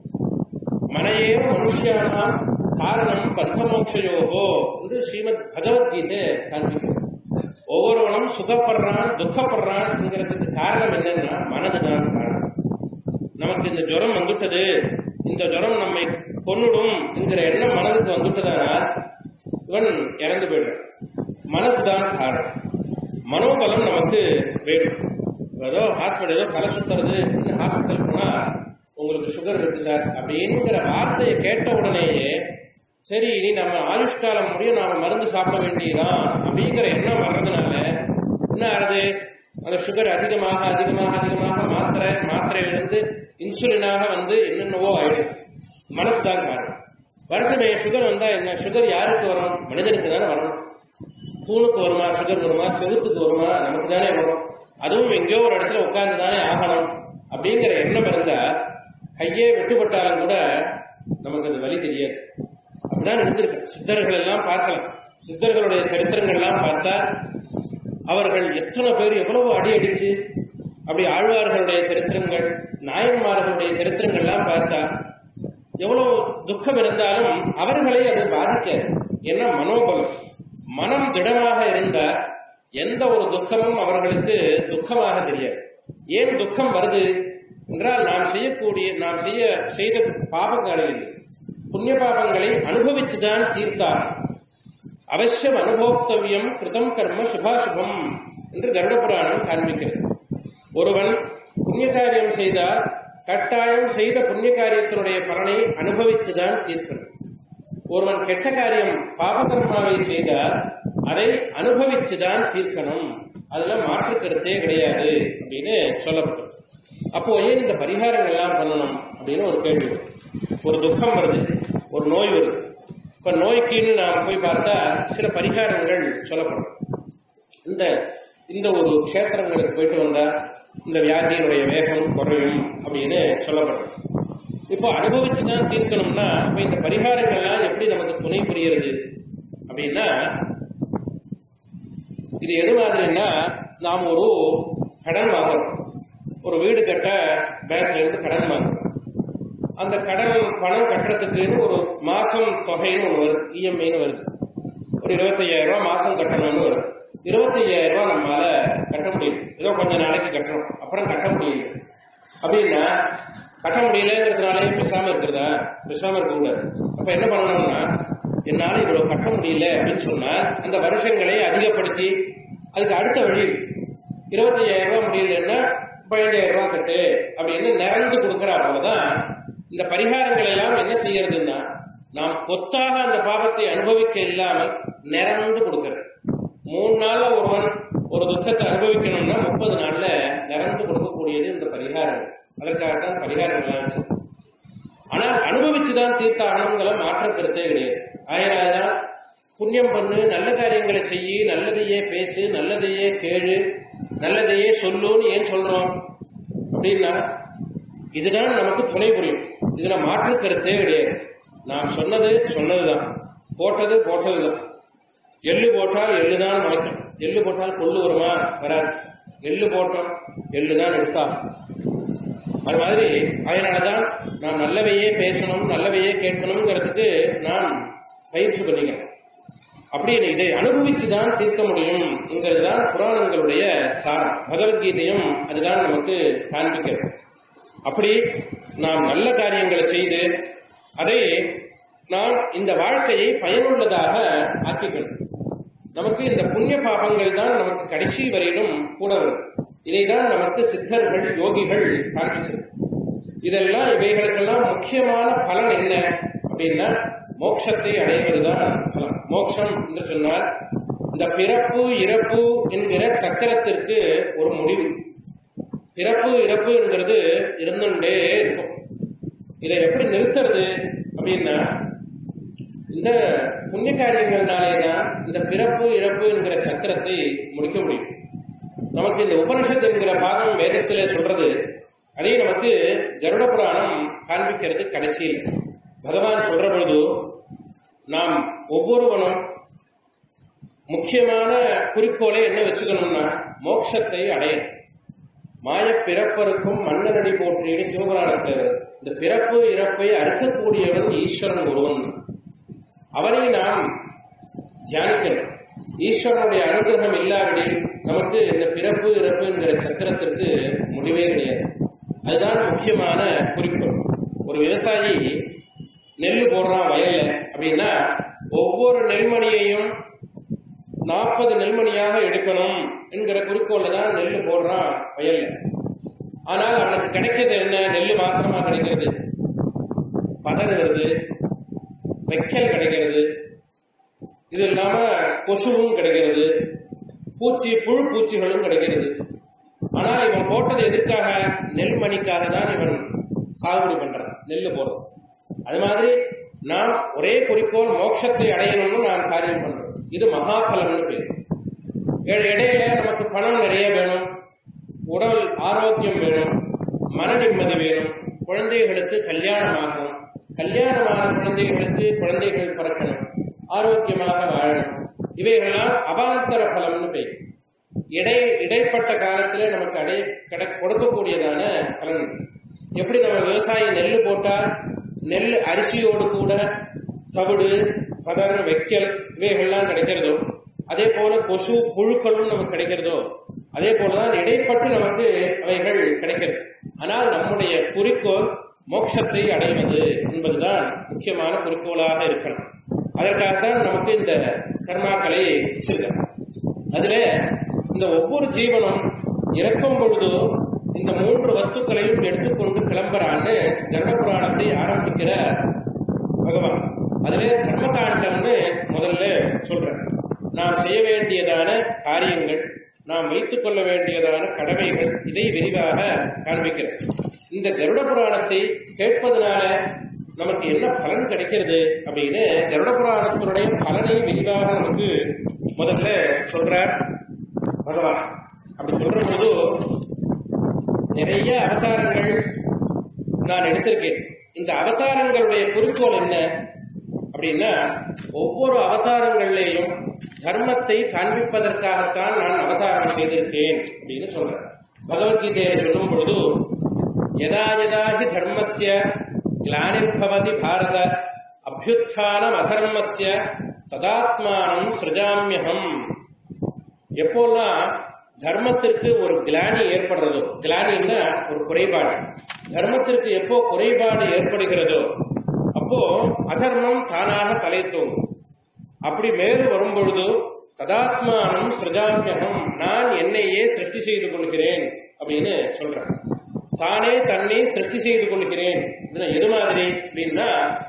மனையே மனுஷியானாம் காரணம் பந்தமோட்சயோகோ என்று ஸ்ரீமத் பகவத்கீதை காண்பிக்கிறது ஒவ்வொருவனும் சுகப்படுறான் துக்கப்படுறான்ங்கிறதுக்கு காரணம் என்னன்னா மனதுதான் காரணம் நமக்கு இந்த ஜுரம் வந்துட்டது இந்த ஜுரம் நம்மை கொன்னுடும் என்கிற எண்ணம் மனதுக்கு வந்துட்டதானால் இவன் இறந்து போயிடுறான் மனசுதான் காரணம் மனோபலம் நமக்கு வேணும் ஏதோ ஹாஸ்பிட்டல் ஏதோ தலை சுத்துறது ஹாஸ்பிட்டல் போனா உங்களுக்கு சுகர் இருக்கு சார் அப்படிங்கிற வார்த்தையை கேட்ட உடனேயே சரி இனி நம்ம ஆயுஷ்காலம் முடியும் நாம மருந்து சாப்பிட வேண்டியதான் அப்படிங்கிற எண்ணம் வர்றதுனால என்ன ஆகுது அந்த சுகர் அதிகமாக அதிகமாக அதிகமாக மாத்திரை மாத்திரையிலிருந்து இன்சுலினாக வந்து என்னென்னவோ ஆயிடும் மனசுதான் காரணம் வரட்டுமே சுகர் வந்தா என்ன சுகர் யாருக்கு வரும் மனிதனுக்கு தானே வரணும் தூணுக்கு வருமா சுகர் வருமா செவுத்துக்கு வருமா நமக்கு தானே வரும் அதுவும் எங்கேயோ ஒரு இடத்துல உட்கார்ந்து தானே ஆகணும் அப்படிங்கிற எண்ணம் இருந்தா கையே வெட்டுப்பட்டாலும் கூட நமக்கு அது வழி தெரியாது அப்படிதான் இருந்திருக்கு சித்தர்கள் எல்லாம் பார்க்கலாம் சித்தர்களுடைய சரித்திரங்கள் எல்லாம் பார்த்தா அவர்கள் எத்தனை பேர் எவ்வளவு அடி அடிச்சு அப்படி ஆழ்வார்களுடைய சரித்திரங்கள் நாயன்மார்களுடைய சரித்திரங்கள் எல்லாம் பார்த்தா எவ்வளவு துக்கம் இருந்தாலும் அவர்களை அது பாதிக்காது ஏன்னா மனோபலம் மனம் திடமாக இருந்தால் எந்த ஒரு துக்கமும் அவர்களுக்கு துக்கமாக தெரியாது ஏன் துக்கம் வருது என்றால் நாம் செய்யக்கூடிய நாம் செய்ய செய்த பாபங்களில் புண்ணிய பாபங்களை அனுபவித்துதான் தீர்த்தார் அவசியம் அனுபோக்தவியம் கிருதம் கர்ம சுபாசுபம் என்று கருட புராணம் காண்பிக்கிறது ஒருவன் புண்ணிய காரியம் செய்தால் கட்டாயம் செய்த புண்ணிய காரியத்தினுடைய பலனை அனுபவித்துதான் தீர்க்கணும் ஒருவன் கெட்ட காரியம் பாபகர்மாவை செய்தால் அதை அனுபவிச்சுதான் தீர்க்கணும் அதுல மாற்று கருத்தே கிடையாது அப்படின்னு சொல்லப்பட்டது அப்போ ஏன் இந்த பரிகாரங்கள் எல்லாம் பண்ணணும் அப்படின்னு ஒரு கேள்வி வரும். ஒரு துக்கம் வருது ஒரு நோய் வருது இப்ப நோய்க்குன்னு நாம் போய் பார்த்தா சில பரிகாரங்கள் சொல்லப்படும் இந்த இந்த ஒரு க்ஷேத்திரங்களுக்கு போயிட்டு வந்தா இந்த வியாதியினுடைய வேகம் குறையும் அப்படின்னு சொல்லப்படும் இப்போ அனுபவிச்சுதான் தீர்க்கணும்னா அப்ப இந்த பரிகாரங்கள்லாம் எப்படி நமக்கு துணை புரியுறது அப்படின்னா இது எது மாதிரின்னா நாம் ஒரு கடன் வாங்குறோம் ஒரு வீடு கட்ட பேங்க்ல இருந்து கடன் வாங்குறோம் அந்த கடன் பணம் கட்டுறதுக்குன்னு ஒரு மாசம் தொகைன்னு ஒன்று வருது இஎம்ஐன்னு வருது ஒரு இருபத்தையாயிரம் ரூபாய் மாசம் கட்டணும்னு வருது இருபத்தையாயிரம் ரூபாய் நம்மளால கட்ட முடியும் ஏதோ கொஞ்ச நாளைக்கு கட்டுறோம் அப்புறம் கட்ட முடியல அப்படின்னா கட்ட முடியலங்கிறதுனாலே பேசாம இருக்கிறதா பேசாம இருக்க கூடாது அப்ப என்ன பண்ணணும்னா என்னால இவ்வளவு கட்ட முடியல அப்படின்னு சொன்னா அந்த வருஷங்களை அதிகப்படுத்தி அதுக்கு அடுத்த வழி இருபத்தையாயிரம் ரூபாய் முடியலன்னா பதினஞ்சாயிரம் ரூபாய் கட்டு அப்படின்னு நிறந்து கொடுக்கறா போலதான் இந்த பரிகாரங்கள் எல்லாம் என்ன செய்யறதுன்னா நாம் கொத்தாக அந்த பாவத்தை அனுபவிக்க இல்லாமல் நிறந்து கொடுக்கிறது மூணு நாள்ல ஒருவன் ஒரு துக்கத்தை அனுபவிக்கணும்னா முப்பது நாள்ல நிறந்து கொடுக்கக்கூடியது இந்த பரிகாரங்கள் அதற்காகத்தான் பரிகாரங்கள் வச்சு ஆனா அனுபவிச்சுதான் தீர்த்த ஆனவங்களை மாற்ற கருத்தே கிடையாது ஆயினால்தான் புண்ணியம் பண்ணு நல்ல காரியங்களை செய்யு நல்லதையே பேசு நல்லதையே கேளு நல்லதையே சொல்லுன்னு ஏன் சொல்றோம் அப்படின்னா இதுதான் நமக்கு துணை புரியும் இதுல மாற்று கருத்தே கிடையாது நாம் சொன்னது சொன்னதுதான் போட்டது போட்டதுதான் எள்ளு போட்டால் எள்ளுதான் முளைக்கும் எள்ளு போட்டால் கொள்ளு வருமா வராது எள்ளு போட்டோம் எள்ளுதான் எடுத்தா அது மாதிரி அதனாலதான் நான் நல்லவையே பேசணும் நல்லவையே கேட்கணுங்கிறதுக்கு நான் பயிற்சி பண்ணிக்கிறேன் அப்படின்னு இதை அனுபவிச்சுதான் தீர்க்க முடியும் என்கிறதுதான் புராணங்களுடைய சாரம் பகவத்கீதையும் அதுதான் நமக்கு காண்பிக்கிறது அப்படி நாம் நல்ல காரியங்களை செய்து அதை நாம் இந்த வாழ்க்கையை பயனுள்ளதாக ஆக்கிக்கணும் நமக்கு இந்த புண்ணிய பாபங்கள் தான் நமக்கு கடைசி வரையிலும் கூட வரும் இதைதான் நமக்கு சித்தர்கள் யோகிகள் காண்பிச்சது இதெல்லாம் இவைகளுக்கெல்லாம் முக்கியமான பலன் என்ன அப்படின்னா மோட்சத்தை அடைவதுதான் பலன் மோட்சம் என்று சொன்னால் இந்த பிறப்பு இறப்பு என்கிற சக்கரத்திற்கு ஒரு முடிவு பிறப்பு இறப்பு என்கிறது இருந்துட்டே இருக்கும் இதை எப்படி நிறுத்துறது அப்படின்னா இந்த புண்ணிய காரியங்கள்னாலே தான் இந்த பிறப்பு இறப்பு என்கிற சக்கரத்தை முடிக்க முடியும் நமக்கு இந்த உபனிஷத் என்கிற பாகம் வேதத்திலே சொல்றது அதை நமக்கு கருட புராணம் காண்பிக்கிறது கடைசியில் பகவான் சொல்ற பொழுது நாம் ஒவ்வொருவனும் முக்கியமான குறிக்கோளை என்ன வச்சுக்கணும்னா மோட்சத்தை அடையணும் மாய பிறப்பருக்கும் மன்னனடி போற்றியது சிவபுராணத்தில் வருது இந்த பிறப்பு இறப்பை அறுக்கக்கூடியவன் ஈஸ்வரன் ஒருவன் அவரை நாம் தியானிக்கணும் ஈஸ்வரனுடைய அனுகிரகம் இல்லாவிடில் நமக்கு இந்த பிறப்பு இறப்பு என்கிற சக்கரத்திற்கு முடிவே கிடையாது அதுதான் முக்கியமான குறிக்கோள் ஒரு விவசாயி நெல் போடுறான் வயல்ல அப்படின்னா ஒவ்வொரு நெல்மணியையும் நாற்பது நெல்மணியாக எடுக்கணும் என்கிற குறிக்கோள்ல தான் நெல் போடுறான் வயல்ல ஆனால் அவனுக்கு கிடைக்கிறது என்ன நெல் மாத்திரமா கிடைக்கிறது பதர் வருது வைக்கல் கிடைக்கிறது இது இல்லாம கொசுவும் கிடைக்கிறது பூச்சி புழு பூச்சிகளும் கிடைக்கிறது ஆனால் இவன் போட்டது எதற்காக நெல் மணிக்காக தான் இவன் சாகுபடி பண்றான் நெல் போடுறது அது மாதிரி நாம் ஒரே குறிக்கோள் மோட்சத்தை அடையணும்னு நாம் காரியம் பண்றோம் இது மகாபலம்னு பேர் இட- இடையில நமக்கு பணம் நிறைய வேணும் உடல் ஆரோக்கியம் வேணும் மன நிம்மதி வேணும் குழந்தைகளுக்கு கல்யாணம் ஆகணும் கல்யாணமான குழந்தைகளுக்கு குழந்தைகள் பிறக்கணும் ஆரோக்கியமாக வாழணும் இவைகள்லாம் அவாந்தர பலம்னு பெயர் இடை இடைப்பட்ட காலத்துல நமக்கு அடை கிடை கொடுக்கக்கூடியதான பலன் எப்படி நம்ம விவசாயி நெல் போட்டால் நெல் அரிசியோடு கூட தவிடு பதர் வைக்கல் இவைகள்லாம் கிடைக்கிறதோ அதே போல கொசு புழுக்களும் நமக்கு கிடைக்கிறதோ அதே போலதான் இடைப்பட்டு நமக்கு அவைகள் கிடைக்கிறது ஆனால் நம்முடைய குறிக்கோள் மோட்சத்தை அடைவது என்பதுதான் முக்கியமான குறிக்கோளாக இருக்கணும் அதற்காகத்தான் நமக்கு இந்த கர்மாக்களை வச்சிருக்கிறோம் அதுல இந்த ஒவ்வொரு ஜீவனும் இறக்கும் பொழுது இந்த மூன்று வஸ்துக்களையும் எடுத்துக்கொண்டு கிளம்புறான்னு கருட புராணத்தை ஆரம்பிக்கிற பகவான் அதுல கர்மகாண்டம்னு முதல்ல சொல்றேன் நாம் செய்ய வேண்டியதான காரியங்கள் நாம் வைத்துக் கொள்ள வேண்டியதான கடமைகள் இதை விரிவாக காண்பிக்கிறது இந்த கருட புராணத்தை கேட்பதனால நமக்கு என்ன பலன் கிடைக்கிறது அப்படின்னு கருட புராணத்தினுடைய பலனை விரிவாக நமக்கு முதல்ல சொல்றார் பகவான் அப்படி சொல்ற போது நிறைய அவதாரங்கள் நான் எடுத்திருக்கேன் இந்த அவதாரங்களுடைய குறிக்கோள் என்ன அப்படின்னா ஒவ்வொரு அவதாரங்களிலேயும் தர்மத்தை காண்பிப்பதற்காகத்தான் நான் அவதாரம் செய்திருக்கேன் அப்படின்னு சொல்றேன் பகவத்கீதையை சொல்லும் பொழுது யதா யதா ஹி தர்மஸ்ய கிளானிர்பவதி பாரத அபியுத்தானம் அதர்மஸ்ய ததாத்மானம் சிருஜாமியகம் எப்போல்லாம் தர்மத்திற்கு ஒரு கிளானி ஏற்படுறதோ கிளானின்னா ஒரு குறைபாடு தர்மத்திற்கு எப்போ குறைபாடு ஏற்படுகிறதோ அப்போ அதர்மம் தானாக தலை தூங்கும் அப்படி மேல் வரும் பொழுது ததாத்மானம் சிருஜாமியகம் நான் என்னையே சிருஷ்டி செய்து கொள்கிறேன் அப்படின்னு சொல்றேன் தானே தன்னை சிருஷ்டி செய்து கொள்கிறேன் இதுல எது மாதிரி அப்படின்னா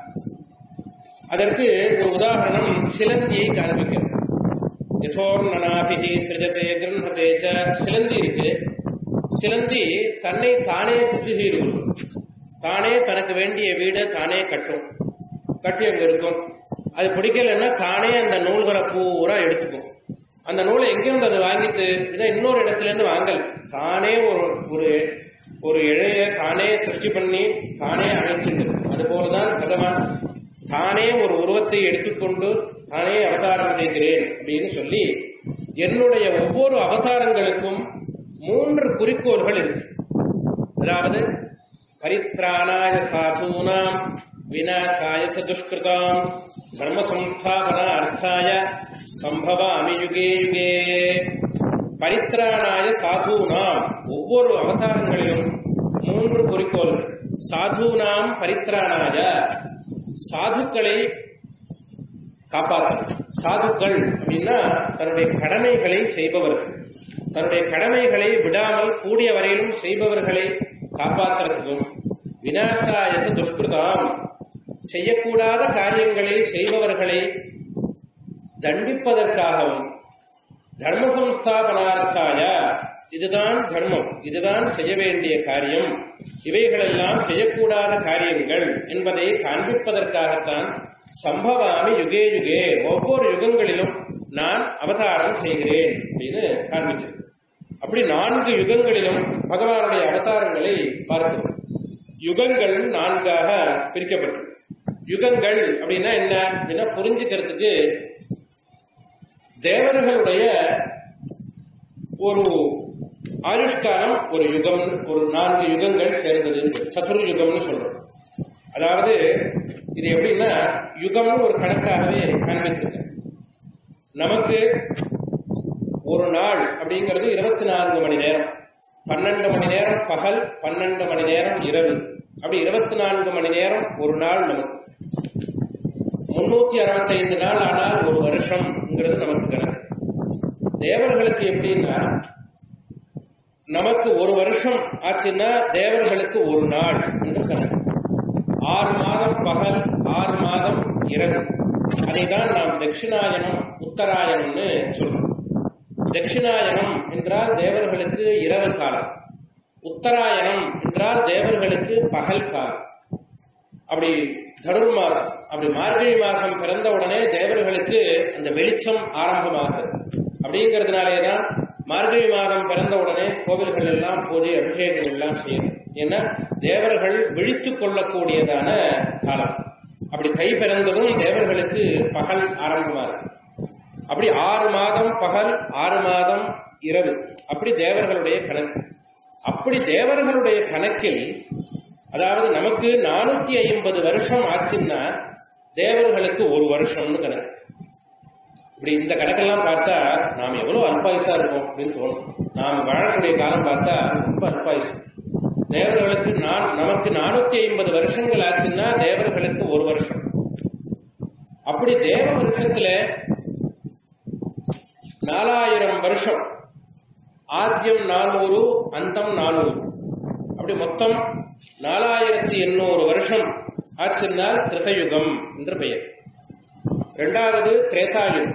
அதற்கு ஒரு உதாரணம் சிலந்தியை காண்பிக்கிறது யதோர்ணனாபிகி சிருஜத்தை கிருஹதே ச சிலந்தி இருக்கு சிலந்தி தன்னை தானே சிருஷ்டி செய்து கொள்ளும் தானே தனக்கு வேண்டிய வீடை தானே கட்டும் கட்டி அங்க இருக்கும் அது பிடிக்கலைன்னா தானே அந்த நூல்களை பூரா எடுத்துக்கும் அந்த நூலை எங்கிருந்து அது வாங்கிட்டு இதை இன்னொரு இடத்துல இருந்து வாங்கல் தானே ஒரு ஒரு ஒரு இழைய தானே சிருஷ்டி பண்ணி தானே அமைச்சுண்டு அது போலதான் பகவான் தானே ஒரு உருவத்தை எடுத்துக்கொண்டு தானே அவதாரம் செய்கிறேன் அப்படின்னு சொல்லி என்னுடைய ஒவ்வொரு அவதாரங்களுக்கும் மூன்று குறிக்கோள்கள் இருக்கு அதாவது பரித்ராணாய சாதூனாம் விநாசாய ச துஷ்கிருதாம் தர்ம சம்ஸ்தாபன அர்த்தாய சம்பவாமி யுகே யுகே பரித்ராணாய சாதூனாம் ஒவ்வொரு அவதாரங்களிலும் மூன்று குறிக்கோள்கள் சாதூனாம் பரித்ராணாய சாதுக்களை காப்பாற்றணும் சாதுக்கள் அப்படின்னா தன்னுடைய கடமைகளை செய்பவர்கள் தன்னுடைய கடமைகளை விடாமல் கூடிய வரையிலும் செய்பவர்களை காப்பாற்றுறதுக்கும் விநாசாயது துஷ்கிருதாம் செய்யக்கூடாத காரியங்களை செய்பவர்களை தண்டிப்பதற்காகவும் தர்ம சம்ஸ்தாபனார்த்தாய இதுதான் தர்மம் இதுதான் செய்ய வேண்டிய காரியம் இவைகளெல்லாம் செய்யக்கூடாத காரியங்கள் என்பதை காண்பிப்பதற்காகத்தான் சம்பவாமி யுகே யுகே ஒவ்வொரு யுகங்களிலும் நான் அவதாரம் செய்கிறேன் அப்படின்னு காண்பிச்சிருக்கு அப்படி நான்கு யுகங்களிலும் பகவானுடைய அவதாரங்களை பார்க்கிறோம் யுகங்கள் நான்காக பிரிக்கப்பட்டு யுகங்கள் அப்படின்னா என்ன அப்படின்னா புரிஞ்சுக்கிறதுக்கு தேவர்களுடைய ஒரு ஆயுஷ்காலம் ஒரு யுகம் ஒரு நான்கு யுகங்கள் சேர்ந்தது சதுர் யுகம்னு சொல்றோம் அதாவது இது எப்படின்னா யுகம்னு ஒரு கணக்காகவே காண்பிச்சிருக்கேன் நமக்கு ஒரு நாள் அப்படிங்கிறது இருபத்தி நான்கு மணி நேரம் பன்னெண்டு மணி நேரம் பகல் பன்னெண்டு மணி நேரம் இரவு அப்படி இருபத்தி நான்கு மணி நேரம் ஒரு நாள் நமக்கு முன்னூத்தி அறுபத்தைந்து நாள் ஆனால் ஒரு வருஷம்ங்கிறது நமக்கு கணக்கு தேவர்களுக்கு எப்படின்னா நமக்கு ஒரு வருஷம் ஆச்சுன்னா தேவர்களுக்கு ஒரு நாள் என்று கணக்கு ஆறு மாதம் பகல் ஆறு மாதம் இரவு அதை தான் நாம் தட்சிணாயனம் உத்தராயணம்னு சொல்றோம் தட்சிணாயனம் என்றால் தேவர்களுக்கு இரவு காலம் உத்தராயணம் என்றால் தேவர்களுக்கு பகல் காலம் அப்படி தனுர் மாசம் அப்படி மார்கழி மாசம் பிறந்த உடனே தேவர்களுக்கு அந்த வெளிச்சம் ஆரம்பமாகிறது அப்படிங்கிறதுனாலே தான் மார்கழி மாதம் பிறந்த உடனே கோவில்கள் எல்லாம் பூஜை அபிஷேகங்கள் எல்லாம் செய்யணும் ஏன்னா தேவர்கள் விழித்துக் கொள்ளக்கூடியதான காலம் அப்படி தை பிறந்ததும் தேவர்களுக்கு பகல் ஆரம்பமாகுது அப்படி ஆறு மாதம் பகல் ஆறு மாதம் இரவு அப்படி தேவர்களுடைய கணக்கு அப்படி தேவர்களுடைய கணக்கில் அதாவது நமக்கு நானூத்தி ஐம்பது வருஷம் ஆச்சுன்னா தேவர்களுக்கு ஒரு வருஷம்னு கணக்கு இப்படி இந்த கணக்கெல்லாம் பார்த்தா நாம் எவ்வளவு அல்பாயுசா இருக்கோம் அப்படின்னு தோணும் நாம் வாழக்கூடிய காலம் பார்த்தா ரொம்ப அல்பாயுசு தேவர்களுக்கு நான் நமக்கு நானூத்தி ஐம்பது வருஷங்கள் ஆச்சுன்னா தேவர்களுக்கு ஒரு வருஷம் அப்படி தேவ வருஷத்துல நாலாயிரம் வருஷம் ஆத்தியம் நானூறு அந்தம் நானூறு அப்படி மொத்தம் நாலாயிரத்தி எண்ணூறு வருஷம் ஆச்சுன்னால் கிருதயுகம் என்று பெயர் இரண்டாவது திரேதாயுகம்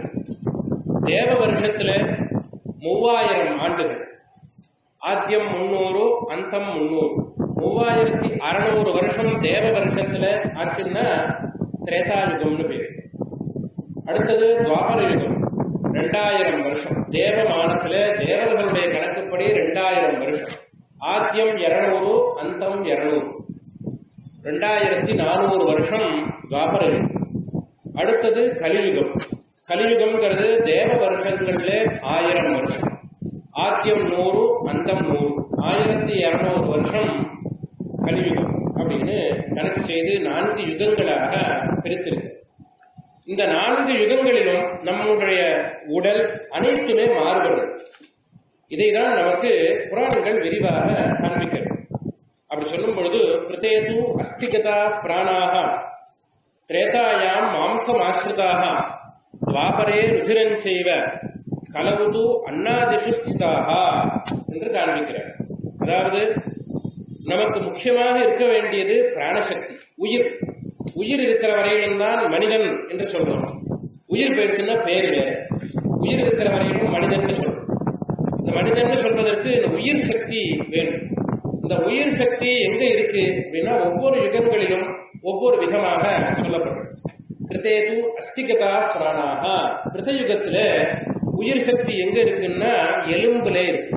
தேவ வருஷத்துல மூவாயிரம் ஆண்டுகள் ஆத்தியம் முன்னூறு அந்தம் முன்னூறு மூவாயிரத்தி அறுநூறு வருஷம் தேவ வருஷத்துல ஆச்சுன்னா திரேதாயுகம்னு பேர் அடுத்தது துவாபர யுகம் ரெண்டாயிரம் வருஷம் தேவமானத்துல தேவர்களுடைய கணக்குப்படி ரெண்டாயிரம் வருஷம் ஆத்தியம் இருநூறு அந்தம் இருநூறு ரெண்டாயிரத்தி நானூறு வருஷம் துவாபர யுகம் அடுத்தது கலியுகம் கலியுகம்ங்கிறது தேவ வருஷங்கள்ல ஆயிரம் வருஷம் ஆத்தியம் நூறு அந்தம் நூறு ஆயிரத்தி இருநூறு வருஷம் கலியுகம் அப்படின்னு கணக்கு செய்து நான்கு யுகங்களாக பிரித்திருக்கு இந்த நான்கு யுகங்களிலும் நம்முடைய உடல் அனைத்துமே மாறுபடும் இதைதான் நமக்கு புராணங்கள் விரிவாக காண்பிக்கிறது அப்படி சொல்லும் பொழுது பிரதேது அஸ்திகதா பிராணாக திரேதாயாம் மாம்சமாசிரிதாக துவாபரே ருதிரஞ்செய்வ கலவுது அண்ணாதிஷு ஸ்திதாக என்று காண்பிக்கிறார் அதாவது நமக்கு முக்கியமாக இருக்க வேண்டியது பிராணசக்தி உயிர் உயிர் இருக்கிற வரையிலும் தான் மனிதன் என்று சொல்றோம் உயிர் போயிடுச்சுன்னா பேர் வேற உயிர் இருக்கிற வரையிலும் மனிதன் சொல்றோம் இந்த மனிதன் சொல்வதற்கு இந்த உயிர் சக்தி வேணும் இந்த உயிர் சக்தி எங்க இருக்கு அப்படின்னா ஒவ்வொரு யுகங்களிலும் ஒவ்வொரு விதமாக சொல்லப்படும் கிருத்தேது அஸ்திகதா பிராணாக கிருத்தயுகத்துல உயிர் சக்தி எங்க இருக்குன்னா எலும்புல இருக்கு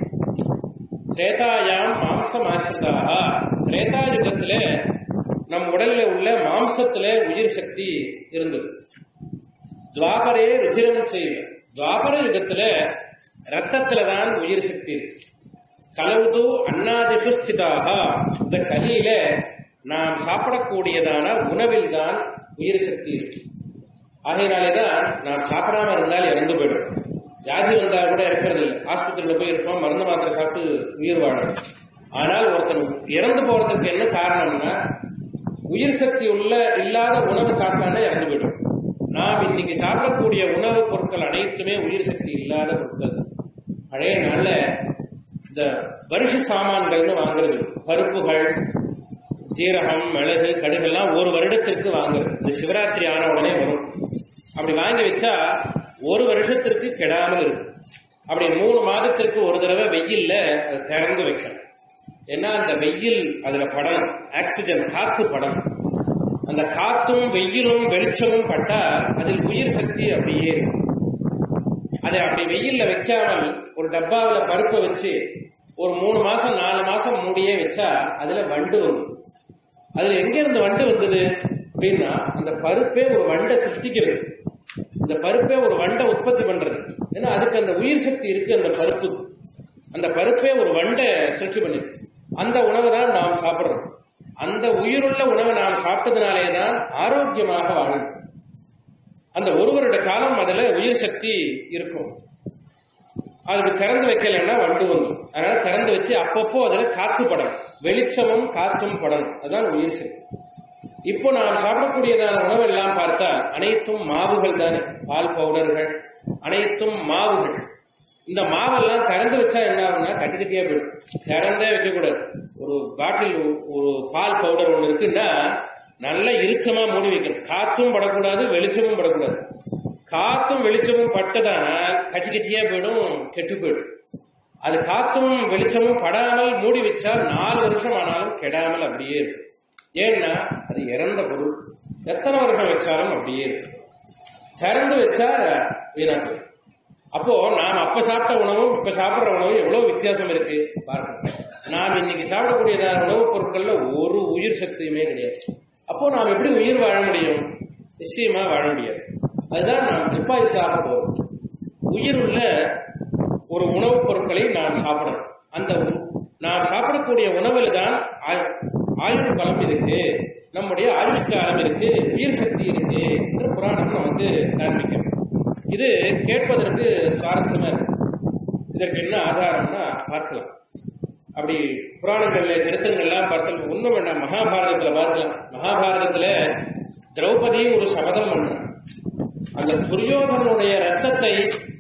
திரேதாயாம் மாம்சம் ஆசிரிதாக திரேதாயுகத்துல நம் உடல்ல உள்ள மாம்சத்துல உயிர் சக்தி இருந்தது துவாபரே ருதிரம் செய்வ துவாபர யுகத்துல ரத்தத்துல தான் உயிர் சக்தி இருக்கு கலவுது அன்னாதிஷு ஸ்திதாக இந்த கலியில நாம் சாப்பிடக்கூடியதான உணவில் தான் உயிர் சக்தி இருக்கு ஆகையினாலேதான் நாம் சாப்பிடாம இருந்தால் இறந்து போயிடும் வியாதி வந்தா கூட இருக்கிறது இல்லை ஆஸ்பத்திரியில போய் இருப்போம் மருந்து மாத்திரை சாப்பிட்டு உயிர் வாழும் ஆனால் ஒருத்தன் இறந்து போறதுக்கு என்ன காரணம்னா உயிர் சக்தி உள்ள இல்லாத உணவு சாப்பிட்டானே இறந்து போயிடும் நாம் இன்னைக்கு சாப்பிடக்கூடிய உணவுப் பொருட்கள் அனைத்துமே உயிர் சக்தி இல்லாத பொருட்கள் பழைய நாள்ல இந்த வருஷ சாமான்கள்னு வாங்குறது பருப்புகள் ஜீரகம் மிளகு கடுகெல்லாம் ஒரு வருடத்திற்கு வாங்குறது இந்த சிவராத்திரி ஆன உடனே வரும் அப்படி வாங்கி வச்சா ஒரு வருஷத்திற்கு கெடாமல் இருக்கும் அப்படி மூணு மாதத்திற்கு ஒரு தடவை வெயில்ல அதை திறந்து வைக்கணும் ஏன்னா அந்த வெயில் அதுல படணும் ஆக்சிஜன் காத்து படணும் அந்த காத்தும் வெயிலும் வெளிச்சமும் பட்டா அதில் உயிர் சக்தி அப்படியே இருக்கும் அதை அப்படி வெயில்ல வைக்காமல் ஒரு டப்பாவில பருப்பை வச்சு ஒரு மூணு மாசம் நாலு மாசம் மூடியே வச்சா அதுல வண்டு வரும் அதுல எங்க இருந்து வண்டு வந்தது அப்படின்னா அந்த பருப்பே ஒரு வண்டை சிருஷ்டிக்கிறது அந்த பருப்பே ஒரு வண்டை உற்பத்தி பண்றது ஏன்னா அதுக்கு அந்த உயிர் சக்தி இருக்கு அந்த பருப்பு அந்த பருப்பே ஒரு வண்டை சிருஷ்டி பண்ணிருக்கு அந்த உணவை தான் நாம் சாப்பிடுறோம் அந்த உயிருள்ள உணவை நாம் சாப்பிட்டதுனாலே தான் ஆரோக்கியமாக வாழும் அந்த ஒரு வருட காலம் அதுல உயிர் சக்தி இருக்கும் அதுக்கு திறந்து வைக்கலைன்னா வண்டு வந்துடும் அதனால திறந்து வச்சு அப்பப்போ அதுல காத்து படணும் வெளிச்சமும் காத்தும் படணும் அதுதான் உயிர் சக்தி இப்போ நாம் சாப்பிடக்கூடியதான உணவெல்லாம் பார்த்தால் அனைத்தும் மாவுகள் தானே பால் பவுடர்கள் அனைத்தும் மாவுகள் இந்த மாவெல்லாம் திறந்து வச்சா என்ன ஆகும்னா கட்டி கட்டியா போயிடும் திறந்தே வைக்கக்கூடாது ஒரு பாட்டில் ஒரு பால் பவுடர் ஒன்று இருக்குன்னா நல்லா இறுக்கமா மூடி வைக்கணும் காத்தும் படக்கூடாது வெளிச்சமும் படக்கூடாது காத்தும் வெளிச்சமும் பட்டதானால் கட்டி கட்டியா போயிடும் கெட்டு போயிடும் அது காத்தும் வெளிச்சமும் படாமல் மூடி வச்சா நாலு வருஷம் ஆனாலும் கெடாமல் அப்படியே இருக்கும் ஏன்னா அது இறந்த பொருள் எத்தனை வருஷம் வச்சாலும் அப்படியே இருக்கு திறந்து வச்சா வீணாத்து அப்போ நாம் அப்ப சாப்பிட்ட உணவும் இப்ப சாப்பிடுற உணவும் எவ்வளவு வித்தியாசம் இருக்கு பாருங்க நாம் இன்னைக்கு சாப்பிடக்கூடிய உணவுப் பொருட்கள்ல ஒரு உயிர் சக்தியுமே கிடையாது அப்போ நாம் எப்படி உயிர் வாழ முடியும் நிச்சயமா வாழ முடியாது அதுதான் நாம் துப்பாக்கி சாப்பிட போறோம் உயிர் உள்ள ஒரு உணவுப் பொருட்களை நாம் சாப்பிடணும் அந்த உ- நாம் சாப்பிடக்கூடிய உணவில் தான் ஆ- ஆயுள் பலம் இருக்கு நம்முடைய ஆயுஷ் காலம் இருக்கு உயிர் சக்தி இருக்கு என்று புராணம் நமக்கு காண்பிக்கிறது இது கேட்பதற்கு சுவாரஸ்யமா இருக்கு இதற்கு என்ன ஆதாரம்னா பார்க்கலாம் அப்படி புராணங்கள்ல சரித்திரங்கள்லாம் பார்த்தால் ஒண்ணும் வேண்டாம் மகாபாரதத்துல பார்க்கலாம் மகாபாரதத்துல திரௌபதி ஒரு சபதம் பண்றான் அந்த துரியோதனுடைய ரத்தத்தை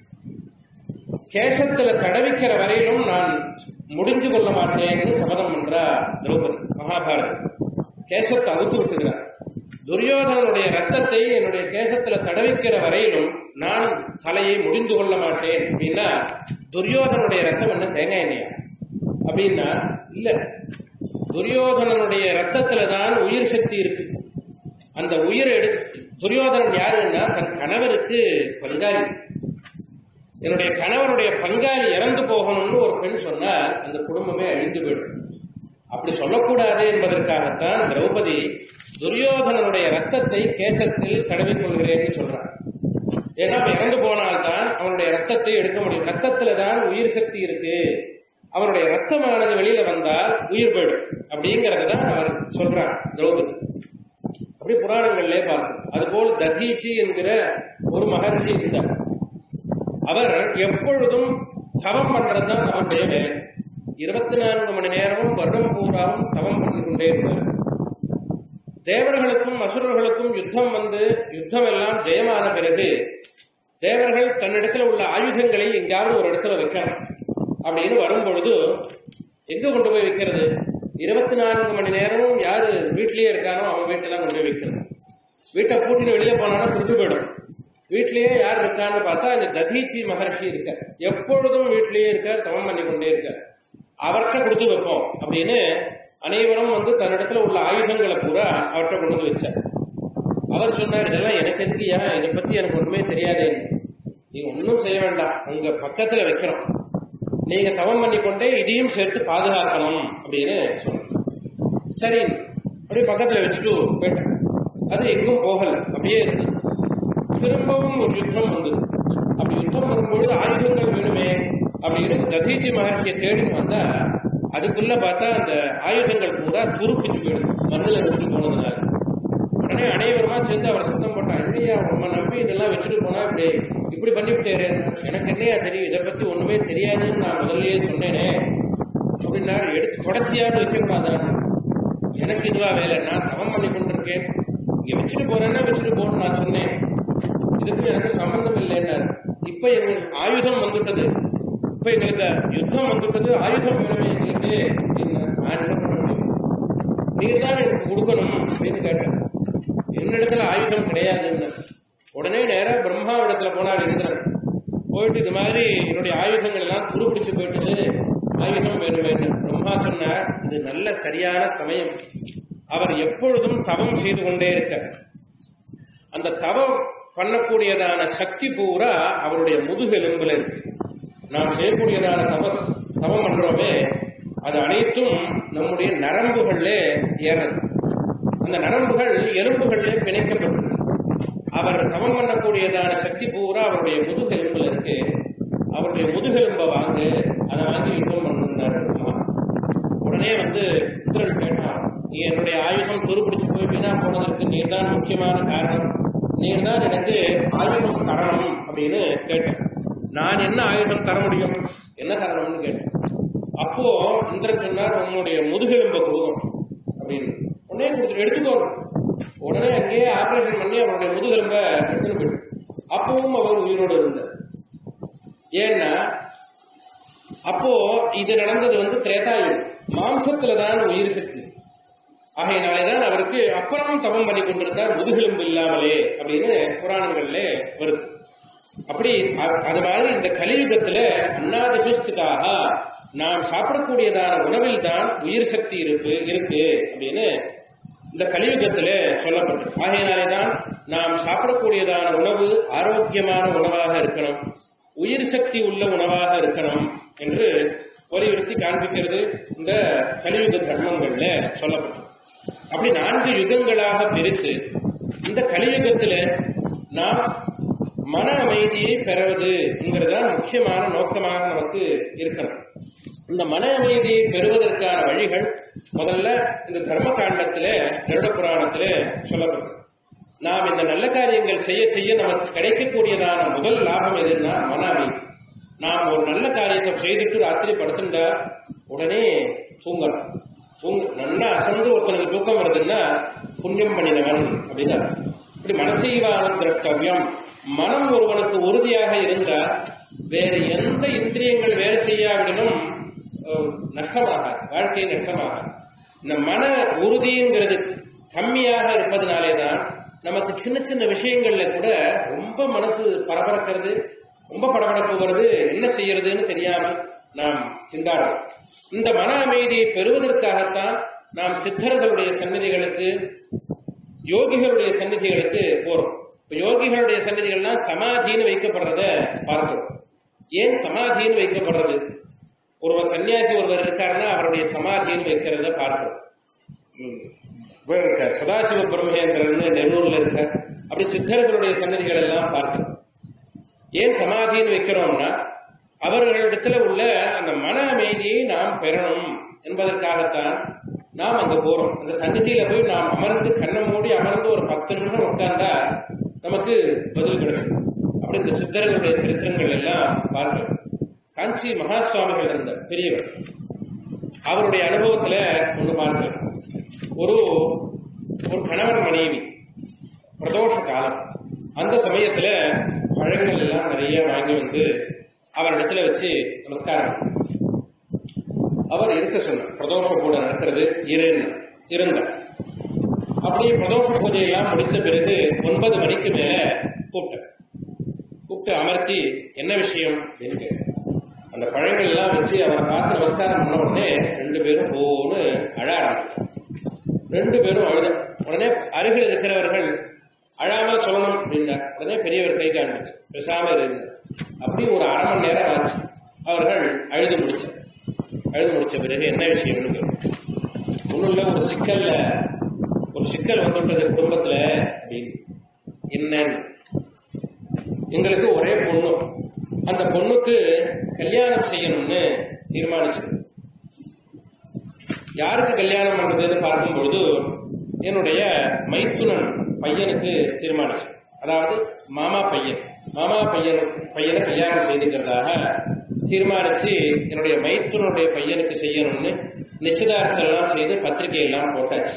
கேசத்துல தடவிக்கிற வரையிலும் நான் முடிஞ்சு கொள்ள மாட்டேன்னு சபதம் பண்றா திரௌபதி மகாபாரதம் கேசத்தை அவுத்து விட்டுகிறார் துரியோதனனுடைய ரத்தத்தை என்னுடைய கேசத்துல தடவிக்கிற வரையிலும் நான் தலையை முடிந்து கொள்ள மாட்டேன் அப்படின்னா துரியோதனுடைய ரத்தம் என்ன தேங்காய் எண்ணெயா அப்படின்னா இல்ல துரியோதனனுடைய ரத்தத்துல தான் உயிர் சக்தி இருக்கு அந்த உயிரை எடு துரியோதனன் யாருன்னா தன் கணவருக்கு பங்காளி என்னுடைய கணவருடைய பங்காளி இறந்து போகணும்னு ஒரு பெண் சொன்னால் அந்த குடும்பமே அழிந்து போயிடும் அப்படி சொல்லக்கூடாது என்பதற்காகத்தான் திரௌபதி துரியோதனனுடைய ரத்தத்தை கேசத்தில் தடவிக் கொள்கிறேன்னு சொல்றான் ஏன்னா அவன் இறந்து போனால்தான் அவனுடைய ரத்தத்தை எடுக்க முடியும் ரத்தத்துல தான் உயிர் சக்தி இருக்கு அவனுடைய ரத்தமானது வெளியில வந்தால் உயிர் போயிடும் அப்படிங்கறத தான் அவர் சொல்றான் திரௌபதி அப்படி புராணங்கள்லே பார்க்கணும் அதுபோல் ததீச்சி என்கிற ஒரு மகர்ஷி இருந்தார் அவர் எப்பொழுதும் தவம் பண்றதுதான் அவருடைய வேலை இருபத்தி நான்கு மணி நேரமும் வருடம் பூராவும் தவம் பண்ணி கொண்டே இருந்தார் தேவர்களுக்கும் அசுரர்களுக்கும் யுத்தம் வந்து யுத்தம் எல்லாம் ஜெயமான பிறகு தேவர்கள் தன்னிடத்துல உள்ள ஆயுதங்களை எங்காவது ஒரு இடத்துல வைக்கணும் அப்படின்னு வரும்பொழுது எங்க கொண்டு போய் வைக்கிறது இருபத்தி நான்கு மணி நேரமும் யாரு வீட்லயே இருக்கானோ அவன் வீட்டுல தான் கொண்டு போய் வைக்கணும் வீட்டை பூட்டின்னு வெளியில போனானா திருட்டு போயிடும் வீட்லயே யார் இருக்கான்னு பார்த்தா இந்த ததீச்சி மகர்ஷி இருக்கார் எப்பொழுதும் வீட்லயே இருக்கார் தவம் பண்ணி கொண்டே இருக்கார் அவர்கிட்ட கொடுத்து வைப்போம் அப்படின்னு அனைவரும் வந்து தன்னிடத்துல உள்ள ஆயுதங்களை பூரா அவர்கிட்ட கொண்டு வந்து வச்சார் அவர் சொன்னார் இதெல்லாம் எனக்கு எதுக்குயா இதை பத்தி எனக்கு ஒண்ணுமே தெரியாதே நீங்க ஒன்றும் செய்ய வேண்டாம் உங்க பக்கத்துல வைக்கணும் நீங்க தவம் பண்ணி கொண்டே இதையும் சேர்த்து பாதுகாக்கணும் அப்படின்னு சொன்னார் சரி அப்படியே பக்கத்துல வச்சுட்டு போயிட்டேன் அது எங்கும் போகல அப்படியே இருக்கு திரும்பவும் ஒரு யுத்தம் வந்தது அப்படி யுத்தம் வரும்பொழுது ஆயுதங்கள் வேணுமே அப்படின்னு ததீச்சி மகர்ஷியை தேடி வந்தா அதுக்குள்ள பார்த்தா அந்த ஆயுதங்கள் பூரா துருப்பிச்சு போயிடும் மண்ணில் வச்சுட்டு போனதுனால உடனே அனைவருமா சேர்ந்து அவர் சத்தம் போட்டான் என்னையா உங்க நம்பி இதெல்லாம் வச்சுட்டு போனா இப்படி இப்படி பண்ணிவிட்டேரு எனக்கு என்னையா தெரியும் இதை பத்தி ஒண்ணுமே தெரியாதுன்னு நான் முதல்லயே சொன்னேனே அப்படின்னா எடுத்து தொடர்ச்சியாவது வைக்கக்கூடாதான் எனக்கு இதுவா வேலை நான் தவம் பண்ணி கொண்டிருக்கேன் இங்க வச்சுட்டு போறேன்னா வச்சுட்டு போன்னு நான் சொன்னேன் இதுக்கு எனக்கு சம்பந்தம் இல்லைன்னாரு இப்ப எங்களுக்கு ஆயுதம் வந்துட்டது இப்ப எங்களுக்கு யுத்தம் வந்துட்டது ஆயுதம் வேணுமே எங்களுக்கு அப்படின்னு நான் என்ன பண்ண முடியும் நீர் தான் எனக்கு கொடுக்கணும் அப்படின்னு கேட்டேன் என்னிடத்துல ஆயுதம் கிடையாதுன்னு உடனே நேரா பிரம்மாவிடத்துல போனார் இந்திரன் போயிட்டு இது மாதிரி என்னுடைய ஆயுதங்கள் எல்லாம் துருப்பிடிச்சு போயிட்டது ஆயுதம் வேணுமேன்னு பிரம்மா சொன்னார் இது நல்ல சரியான சமயம் அவர் எப்பொழுதும் தவம் செய்து கொண்டே இருக்க அந்த தவம் பண்ணக்கூடியதான சக்தி பூரா அவருடைய முதுகெலும்புல இருக்கு நாம் செய்யக்கூடியதான தபஸ் தவம் பண்றோமே அது அனைத்தும் நம்முடைய நரம்புகளிலே ஏறது அந்த நரம்புகள் எலும்புகளிலே பிணைக்கப்பட்டிருக்கு அவர் தவம் பண்ணக்கூடியதான சக்தி பூரா அவருடைய முதுகெலும்புல இருக்கு அவருடைய முதுகெலும்பை வாங்கு அதை வாங்கி யுத்தம் பண்ணுறாரு உடனே வந்து இந்திரன் கேட்டான் நீ என்னுடைய ஆயுதம் துருப்பிடிச்சு போய் வீணா போனதற்கு நீர் தான் முக்கியமான காரணம் நீர் தான் எனக்கு ஆயுதம் தரணும் அப்படின்னு கேட்டேன் நான் என்ன ஆயுதம் தர முடியும் என்ன தரணும்னு கேட்டேன் அப்போ இந்திரன் சொன்னார் உன்னுடைய முதுகெலும்பை கொடுக்கும் அப்படின்னு உடனே கொடுத்து எடுத்துக்கோ உடனே அங்கேயே ஆபரேஷன் பண்ணி அவருடைய முதுகெலும்பை எடுத்துட்டு போயிட்டு அப்பவும் அவர் உயிரோடு இருந்தார் ஏன்னா அப்போ இது நடந்தது வந்து திரேதாயுகம் மாம்சத்துல தான் உயிர் சக்தி ஆகையினாலேதான் அவருக்கு அப்புறம் தவம் பண்ணி கொண்டிருந்தார் முதுகெலும்பு இல்லாமலே அப்படின்னு புராணங்கள்ல வருது அப்படி அ- அது மாதிரி இந்த கலியுகத்துல அன்னாதிசுஸ்துக்காக நாம் சாப்பிடக்கூடியதான உணவில் தான் உயிர் சக்தி இருக்கு இருக்கு அப்படின்னு இந்த கலியுகத்துல சொல்லப்பட்டது ஆகையினாலே தான் நாம் சாப்பிடக்கூடியதான உணவு ஆரோக்கியமான உணவாக இருக்கணும் உயிர் சக்தி உள்ள உணவாக இருக்கணும் என்று வலியுறுத்தி காண்பிக்கிறது இந்த கலியுக தர்மங்கள்ல சொல்லப்பட்டது அப்படி நான்கு யுகங்களாக பிரித்து இந்த கலியுகத்துல நாம் மன அமைதியை பெறுவதுங்கிறதான் முக்கியமான நோக்கமாக நமக்கு இருக்கணும் இந்த மன அமைதியை பெறுவதற்கான வழிகள் முதல்ல இந்த தர்ம காண்டத்தில கருட புராணத்தில சொல்லப்படும் நாம் இந்த நல்ல காரியங்கள் செய்ய செய்ய நமக்கு கிடைக்கக்கூடியதான முதல் லாபம் எதுன்னா மன அமைதி நாம் ஒரு நல்ல காரியத்தை செய்துட்டு ராத்திரி படுத்துட்டா உடனே தூங்கணும் தூங்க நல்லா அசந்து ஒருத்தனுக்கு தூக்கம் வருதுன்னா புண்ணியம் பண்ணினவன் அப்படின்னா இப்படி மனசீவான திரஷ்டவியம் மனம் ஒருவனுக்கு உறுதியாக இருந்தால் வேற எந்த இந்திரியங்கள் வேலை செய்யாவிடனும் அஹ், நஷ்டமாகாது வாழ்க்கை நஷ்டமாகாது இந்த மன உறுதிங்கிறது கம்மியாக இருப்பதனாலே தான் நமக்கு சின்ன சின்ன விஷயங்கள்ல கூட ரொம்ப மனசு பரபரக்கிறது ரொம்ப படபடப்பு வருது என்ன செய்யறதுன்னு தெரியாம நாம் திண்டாடுறோம் இந்த மன அமைதியை பெறுவதற்காகத்தான் நாம் சித்தர்களுடைய சந்நிதிகளுக்கு யோகிகளுடைய சந்நிதிகளுக்கு போறோம் இப்ப யோகிகளுடைய சந்நிதிகள்லாம் சமாதின்னு வைக்கப்படுறத பார்க்கிறோம் ஏன் சமாதின்னு வைக்கப்படுறது ஒருவர் சன்னியாசி ஒருவர் இருக்காருன்னா அவருடைய சமாதின்னு வைக்கிறத பார்க்கிறோம் ம். இவர் இருக்கார் சதாசிவ பிரம்மேந்திரன் நெல்லூர்ல இருக்கார் அப்படி சித்தர்களுடைய சன்னதிகள் எல்லாம் பார்க்கிறோம் ஏன் சமாதின்னு வைக்கிறோம்னா அவர்களிடத்துல உள்ள அந்த மன அமைதியை நாம் பெறணும் என்பதற்காகத்தான் நாம் அங்க போறோம் அந்த சந்நிதியில போய் நாம் அமர்ந்து கண்ணை மூடி அமர்ந்து ஒரு பத்து நிமிஷம் உட்கார்ந்தா நமக்கு பதில் கிடைக்கும் அப்படி இந்த சித்தர்களுடைய சரித்திரங்கள் எல்லாம் பார்க்கிறோம் காஞ்சி மகா சுவாமிகள் இருந்தார் பெரியவர் அவருடைய அனுபவத்துல ஒன்று பார்க்கிறோம் ஒரு ஒரு கணவன் மனைவி பிரதோஷ காலம் அந்த சமயத்துல பழங்கள் எல்லாம் நிறைய வாங்கி வந்து அவரிடத்துல வச்சு நமஸ்காரம் அவர் இருக்க சொன்னார் பிரதோஷ பூஜை நடக்கிறது இருன்னு இருந்தார் அப்படியே பிரதோஷ பூஜையெல்லாம் முடிந்த பிறகு ஒன்பது மணிக்கு மேல கூப்பிட்டார் கூப்பிட்டு அமர்த்தி என்ன விஷயம் அப்படின்னு கேட்டார். அந்த பழங்கள் எல்லாம் வச்சு அவரை பார்த்து நமஸ்காரம் பண்ண உடனே ரெண்டு பேரும் போன்னு அழ ஆரம்பிச்சார் ரெண்டு பேரும் அழுத உடனே அருகில் இருக்கிறவர்கள் அழாமல் சொல்லணும் அப்படின்னார் உடனே பெரியவர் கை காண்பிச்சு பேசாம இருந்தார் அப்படி ஒரு அரை மணி நேரம் ஆச்சு அவர்கள் அழுது முடிச்சார் அழுது முடிச்ச பிறகு என்ன விஷயம்னு கேட்டார். ஒண்ணும் இல்ல ஒரு சிக்கல்ல ஒரு சிக்கல் வந்துட்டது குடும்பத்துல அப்படின்னு என்னன்னு எங்களுக்கு ஒரே பொண்ணு அந்த பொண்ணுக்கு கல்யாணம் செய்யணும்னு தீர்மானிச்சது யாருக்கு கல்யாணம் பண்றதுன்னு பார்க்கும்பொழுது என்னுடைய மைத்துனன் பையனுக்கு தீர்மானிச்சு அதாவது மாமா பையன் மாமா பையன் பையனை கல்யாணம் செய்துக்கிறதாக தீர்மானிச்சு என்னுடைய மைத்துனுடைய பையனுக்கு செய்யணும்னு நிச்சயதார்த்தம் எல்லாம் செய்து பத்திரிகை எல்லாம் போட்டாச்சு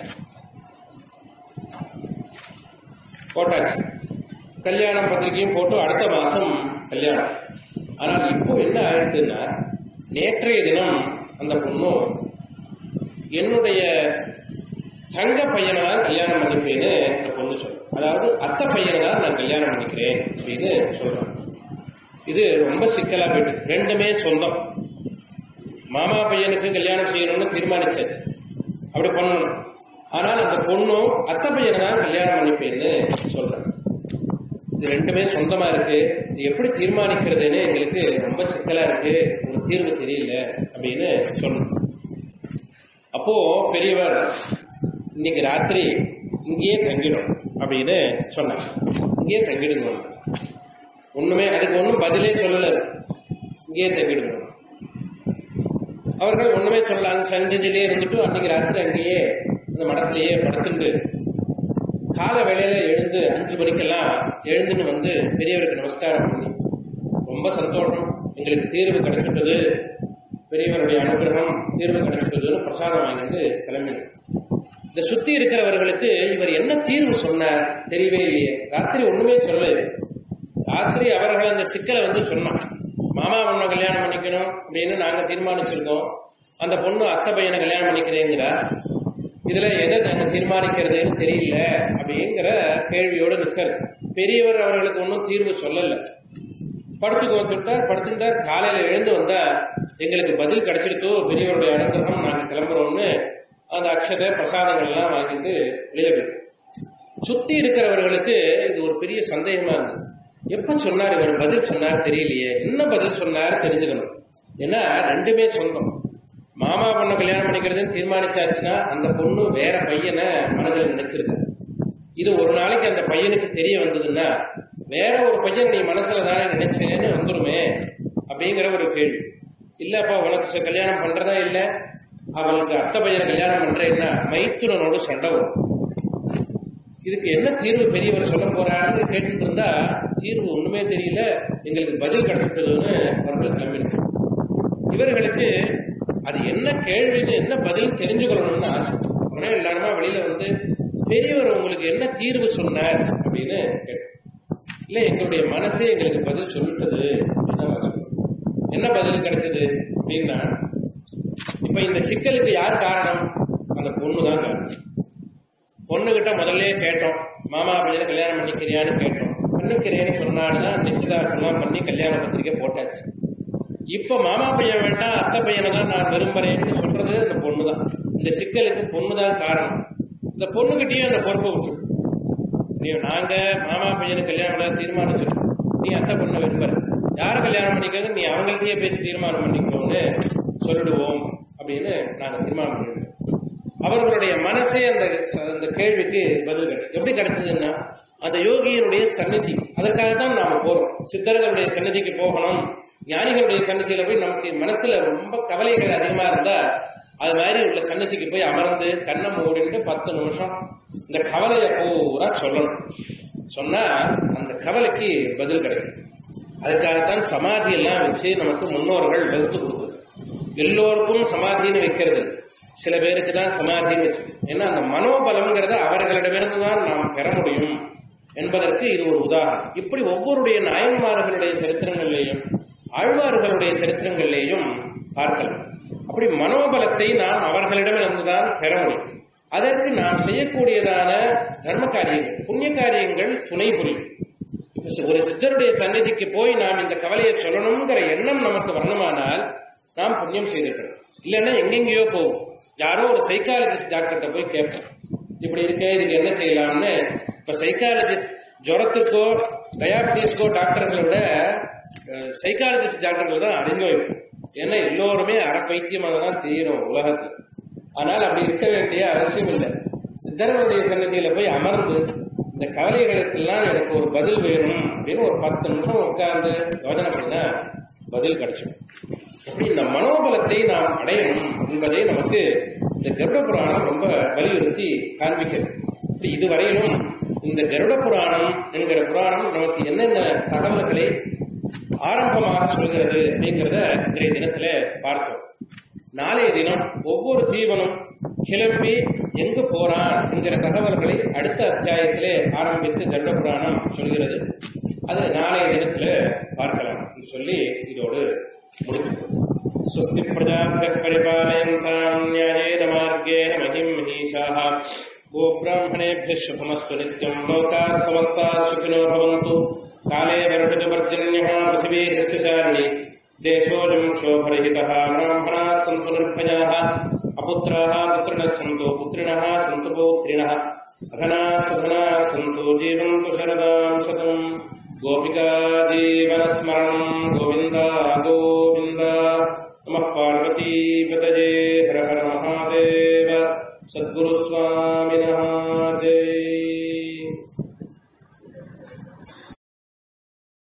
போட்டாச்சு கல்யாணம் பத்திரிகையும் போட்டு அடுத்த மாசம் கல்யாணம் ஆனால் இப்போ என்ன ஆயிடுச்சுன்னா நேற்றைய தினம் அந்த பொண்ணும் என்னுடைய தங்க பையனை தான் கல்யாணம் பண்ணிப்பேன்னு அந்த பொண்ணு சொல்லும் அதாவது அத்தை பையனை தான் நான் கல்யாணம் பண்ணிக்கிறேன் அப்படின்னு சொல்றான் இது ரொம்ப சிக்கலா போயிட்டு ரெண்டுமே சொந்தம் மாமா பையனுக்கு கல்யாணம் செய்யணும்னு தீர்மானிச்சாச்சு அப்படி பண்ணணும் ஆனால் அந்த பொண்ணும் அத்தை பையனை தான் கல்யாணம் பண்ணிப்பேன்னு சொல்றான் இது ரெண்டுமே சொந்தமா இருக்கு இது எப்படி தீர்மானிக்கிறதுன்னு எங்களுக்கு ரொம்ப சிக்கலா இருக்கு ஒரு தீர்வு தெரியல அப்படின்னு சொல்லணும் அப்போ பெரியவர் இன்னைக்கு ராத்திரி இங்கேயே தங்கிடும் அப்படின்னு சொன்னார் இங்கேயே தங்கிடுங்க ஒண்ணுமே அதுக்கு ஒன்றும் பதிலே சொல்லல இங்கேயே தங்கிடுங்க அவர்கள் ஒண்ணுமே சொல்லல அங்க சஞ்சஞ்சிலே இருந்துட்டு அன்னைக்கு ராத்திரி அங்கேயே இந்த மடத்திலேயே படுத்துட்டு கால வேளையில எழுந்து அஞ்சு மணிக்கெல்லாம் எழுந்துன்னு வந்து பெரியவருக்கு நமஸ்காரம் பண்ணி ரொம்ப சந்தோஷம் எங்களுக்கு தீர்வு கிடைச்சிட்டது பெரியவருடைய அனுகிரகம் தீர்வு கிடைச்சிட்டதுன்னு பிரசாதம் வாங்கிட்டு கிளம்பினோம் இந்த சுத்தி இருக்கிறவர்களுக்கு இவர் என்ன தீர்வு சொன்னார் தெரியவே இல்லையே ராத்திரி ஒண்ணுமே சொல்லல ராத்திரி அவர்கள் அந்த சிக்கலை வந்து சொன்னான் மாமா பொண்ணை கல்யாணம் பண்ணிக்கணும் அப்படின்னு நாங்க தீர்மானிச்சிருக்கோம் அந்த பொண்ணு அத்தை பையனை கல்யாணம் பண்ணிக்கிறேங்கிறா இதுல எதை நாங்க தீர்மானிக்கிறதுன்னு தெரியல அப்படிங்கிற கேள்வியோட நிக்கிறது பெரியவர் அவர்களுக்கு ஒன்றும் தீர்வு சொல்லல படுத்துக்கோ சொல்லிட்டார் படுத்துட்டார் காலையில எழுந்து வந்தா எங்களுக்கு பதில் கிடைச்சிருத்தோ பெரியவருடைய அனுகிரகம் நாங்க கிளம்புறோம்னு அந்த அக்ஷதை பிரசாதங்கள் எல்லாம் வாங்கிட்டு வெளியே போயிட்டோம். சுத்தி இருக்கிறவர்களுக்கு இது ஒரு பெரிய சந்தேகமா இருந்தது எப்ப சொன்னார் இவர் பதில் சொன்னார் தெரியலையே என்ன பதில் சொன்னார் தெரிஞ்சுக்கணும் ஏன்னா ரெண்டுமே சொந்தம் மாமா பொண்ணை கல்யாணம் பண்ணிக்கிறதுன்னு தீர்மானிச்சாச்சுன்னா அந்த பொண்ணு வேற பையனை மனதில் நினைச்சிருக்கு இது ஒரு நாளைக்கு அந்த பையனுக்கு தெரிய வந்ததுன்னா வேற ஒரு பையன் நீ மனசுல தானே நினைச்சேன்னு வந்துருமே அப்படிங்கிற ஒரு கேள்வி இல்லப்பா உனக்கு ச- கல்யாணம் பண்றதா இல்ல அவளுக்கு அத்தை பையனை கல்யாணம் பண்றேன்னா மைத்துனனோடு சண்டை வரும் இதுக்கு என்ன தீர்வு பெரியவர் சொல்ல போறாருன்னு கேட்டுட்டு இருந்தா தீர்வு ஒண்ணுமே தெரியல எங்களுக்கு பதில் கிடைச்சிட்டதுன்னு அவர்கள் கிளம்பினோம் இவர்களுக்கு அது என்ன கேள்வின்னு என்ன பதில் தெரிஞ்சுக்கணும்னு ஆசை உடனே எல்லாருமா வெளியில வந்து பெரியவர் உங்களுக்கு என்ன தீர்வு சொன்னார் அப்படின்னு கேட்டோம் இல்ல எங்களுடைய மனசே எங்களுக்கு பதில் சொல்லிட்டது அப்படின்னு நான் சொல்றேன். என்ன பதில் கிடைச்சது அப்படின்னா இப்ப இந்த சிக்கலுக்கு யார் காரணம் அந்த பொண்ணு தான் காரணம் பொண்ணுகிட்ட முதல்ல கேட்டோம் மாமா பையனை கல்யாணம் பண்ணிக்கிறியான்னு கேட்டோம் பண்ணிக்கிறேன்னு சொன்னான்னா நிச்சயதார்த்தம்லாம் பண்ணி கல்யாண பத்திரிக்கை போட்டாச்சு இப்ப மாமா பையன் வேண்டாம் அத்தை பையனை தான் நான் விரும்புறேன்னு சொல்றது அந்த பொண்ணு தான் இந்த சிக்கலுக்கு பொண்ணு தான் காரணம் இந்த பொண்ணுகிட்டயும் அந்த பொறுப்பை விட்டு நீ நாங்க மாமா பையனுக்கு கல்யாணம் பண்ண தீர்மானிச்சிருக்கோம் நீ அத்தை பொண்ணை விரும்புற யாரை கல்யாணம் பண்ணிக்கிறது நீ அவங்கள்ட்டயே பேசி தீர்மானம் பண்ணிக்கோன்னு சொல்லிடுவோம் அப்படின்னு நாங்க தீர்மானம் பண்ணிருக்கோம் அவர்களுடைய மனசே அந்த ச- அந்த கேள்விக்கு பதில் கிடைச்சு எப்படி கிடைச்சதுன்னா அந்த யோகியினுடைய சந்நிதி அதற்காக தான் நாம போறோம் சித்தர்களுடைய சந்நிதிக்கு போகணும் ஞானிகளுடைய சந்நிதியில போய் நமக்கு மனசுல ரொம்ப கவலைகள் அதிகமா இருந்தா அது மாதிரி உள்ள சந்நிதிக்கு போய் அமர்ந்து கண்ணை மூடிட்டு பத்து நிமிஷம் இந்த கவலையை பூரா சொல்லணும் சொன்னா அந்த கவலைக்கு பதில் கிடைக்கும் அதுக்காகத்தான் சமாதி எல்லாம் வச்சு நமக்கு முன்னோர்கள் வகுத்து கொடுத்தது எல்லோருக்கும் சமாதின்னு வைக்கிறது இல்ல. சில பேருக்கு தான் சமாதின்னு வச்சு ஏன்னா அந்த மனோபலம்ங்கிறத அவர்களிடமிருந்து தான் நாம் பெற முடியும் என்பதற்கு இது ஒரு உதாரணம் இப்படி ஒவ்வொருடைய நாயன்மார்களுடைய சரித்திரங்களிலேயும் ஆழ்வார்களுடைய சரித்திரங்களிலேயும் பார்க்கலாம் அப்படி மனோபலத்தை நாம் அவர்களிடமிருந்து தான் பெற முடியும் அதற்கு நாம் செய்யக்கூடியதான தர்ம காரியங்கள் புண்ணிய காரியங்கள் துணை புரியும் இப்ப ஒரு சித்தருடைய சந்நிதிக்கு போய் நாம் இந்த கவலையை சொல்லணுங்கிற எண்ணம் நமக்கு வரணுமானால் நாம் புண்ணியம் செய்திருக்கணும் இல்லைன்னா எங்கெங்கேயோ போகும் யாரோ ஒரு சைக்காலஜிஸ்ட் டாக்டர்கிட்ட போய் கேட்போம் இப்படி இருக்கே இதுக்கு என்ன செய்யலாம்னு இப்ப சைக்காலஜிஸ்ட் ஜுரத்துக்கோ டயாபிட்டிஸ்க்கோ டாக்டர்களை விட சைக்காலஜிஸ்ட் டாக்டர்கள் தான் அறிஞ்சு வைப்போம் ஏன்னா எல்லோருமே அரை பைத்தியமாக தான் தெரியணும் உலகத்துல ஆனால் அப்படி இருக்க வேண்டிய அவசியம் இல்லை சித்தர்களுடைய சன்னதியில போய் அமர்ந்து இந்த கவலைகளுக்கெல்லாம் எனக்கு ஒரு பதில் வேணும் அப்படின்னு ஒரு பத்து நிமிஷம் உட்கார்ந்து யோஜனை பண்ணா பதில் கிடைச்சிடும் அப்படி இந்த மனோபலத்தை நாம் அடையணும் என்பதை நமக்கு இந்த கருட புராணம் ரொம்ப வலியுறுத்தி காண்பிக்கிறது இப்படி இதுவரையிலும் இந்த கருட புராணம் என்கிற புராணம் நமக்கு என்னென்ன தகவல்களை ஆரம்பமாக சொல்கிறது அப்படிங்கிறத இன்றைய தினத்திலே பார்த்தோம் நாளைய தினம் ஒவ்வொரு ஜீவனும் கிளம்பி எங்கு போறான் என்கிற தகவல்களை அடுத்த அத்தியாயத்திலே ஆரம்பித்து கருட புராணம் சொல்கிறது அது நாளைய தினத்திலே பார்க்கலாம் என்று சொல்லி இதோடு முடித்துக்கொள்வோம் स्वस्ति प्रजाभ्यः परिपालयन्ताम् न्यायेन मार्गेण महिम् महीषाः गोब्राह्मणेभ्यः शुभमस्तु नित्यम् लोकाः समस्ताः सुखिनो भवन्तु काले वर्षतु पर्जन्यः पृथिवी सस्यशालिनी देशोऽयम् क्षोभरहितः ब्राह्मणाः सन्तु निर्भयाः अपुत्राः पुत्रिणः सन्तु पुत्रिणः सन्तु पौत्रिणः अधना सुधना सन्तु जीवन्तु शरदां शतम् गोपिका जीवनस्मरणम् गोविन्द गोविन्द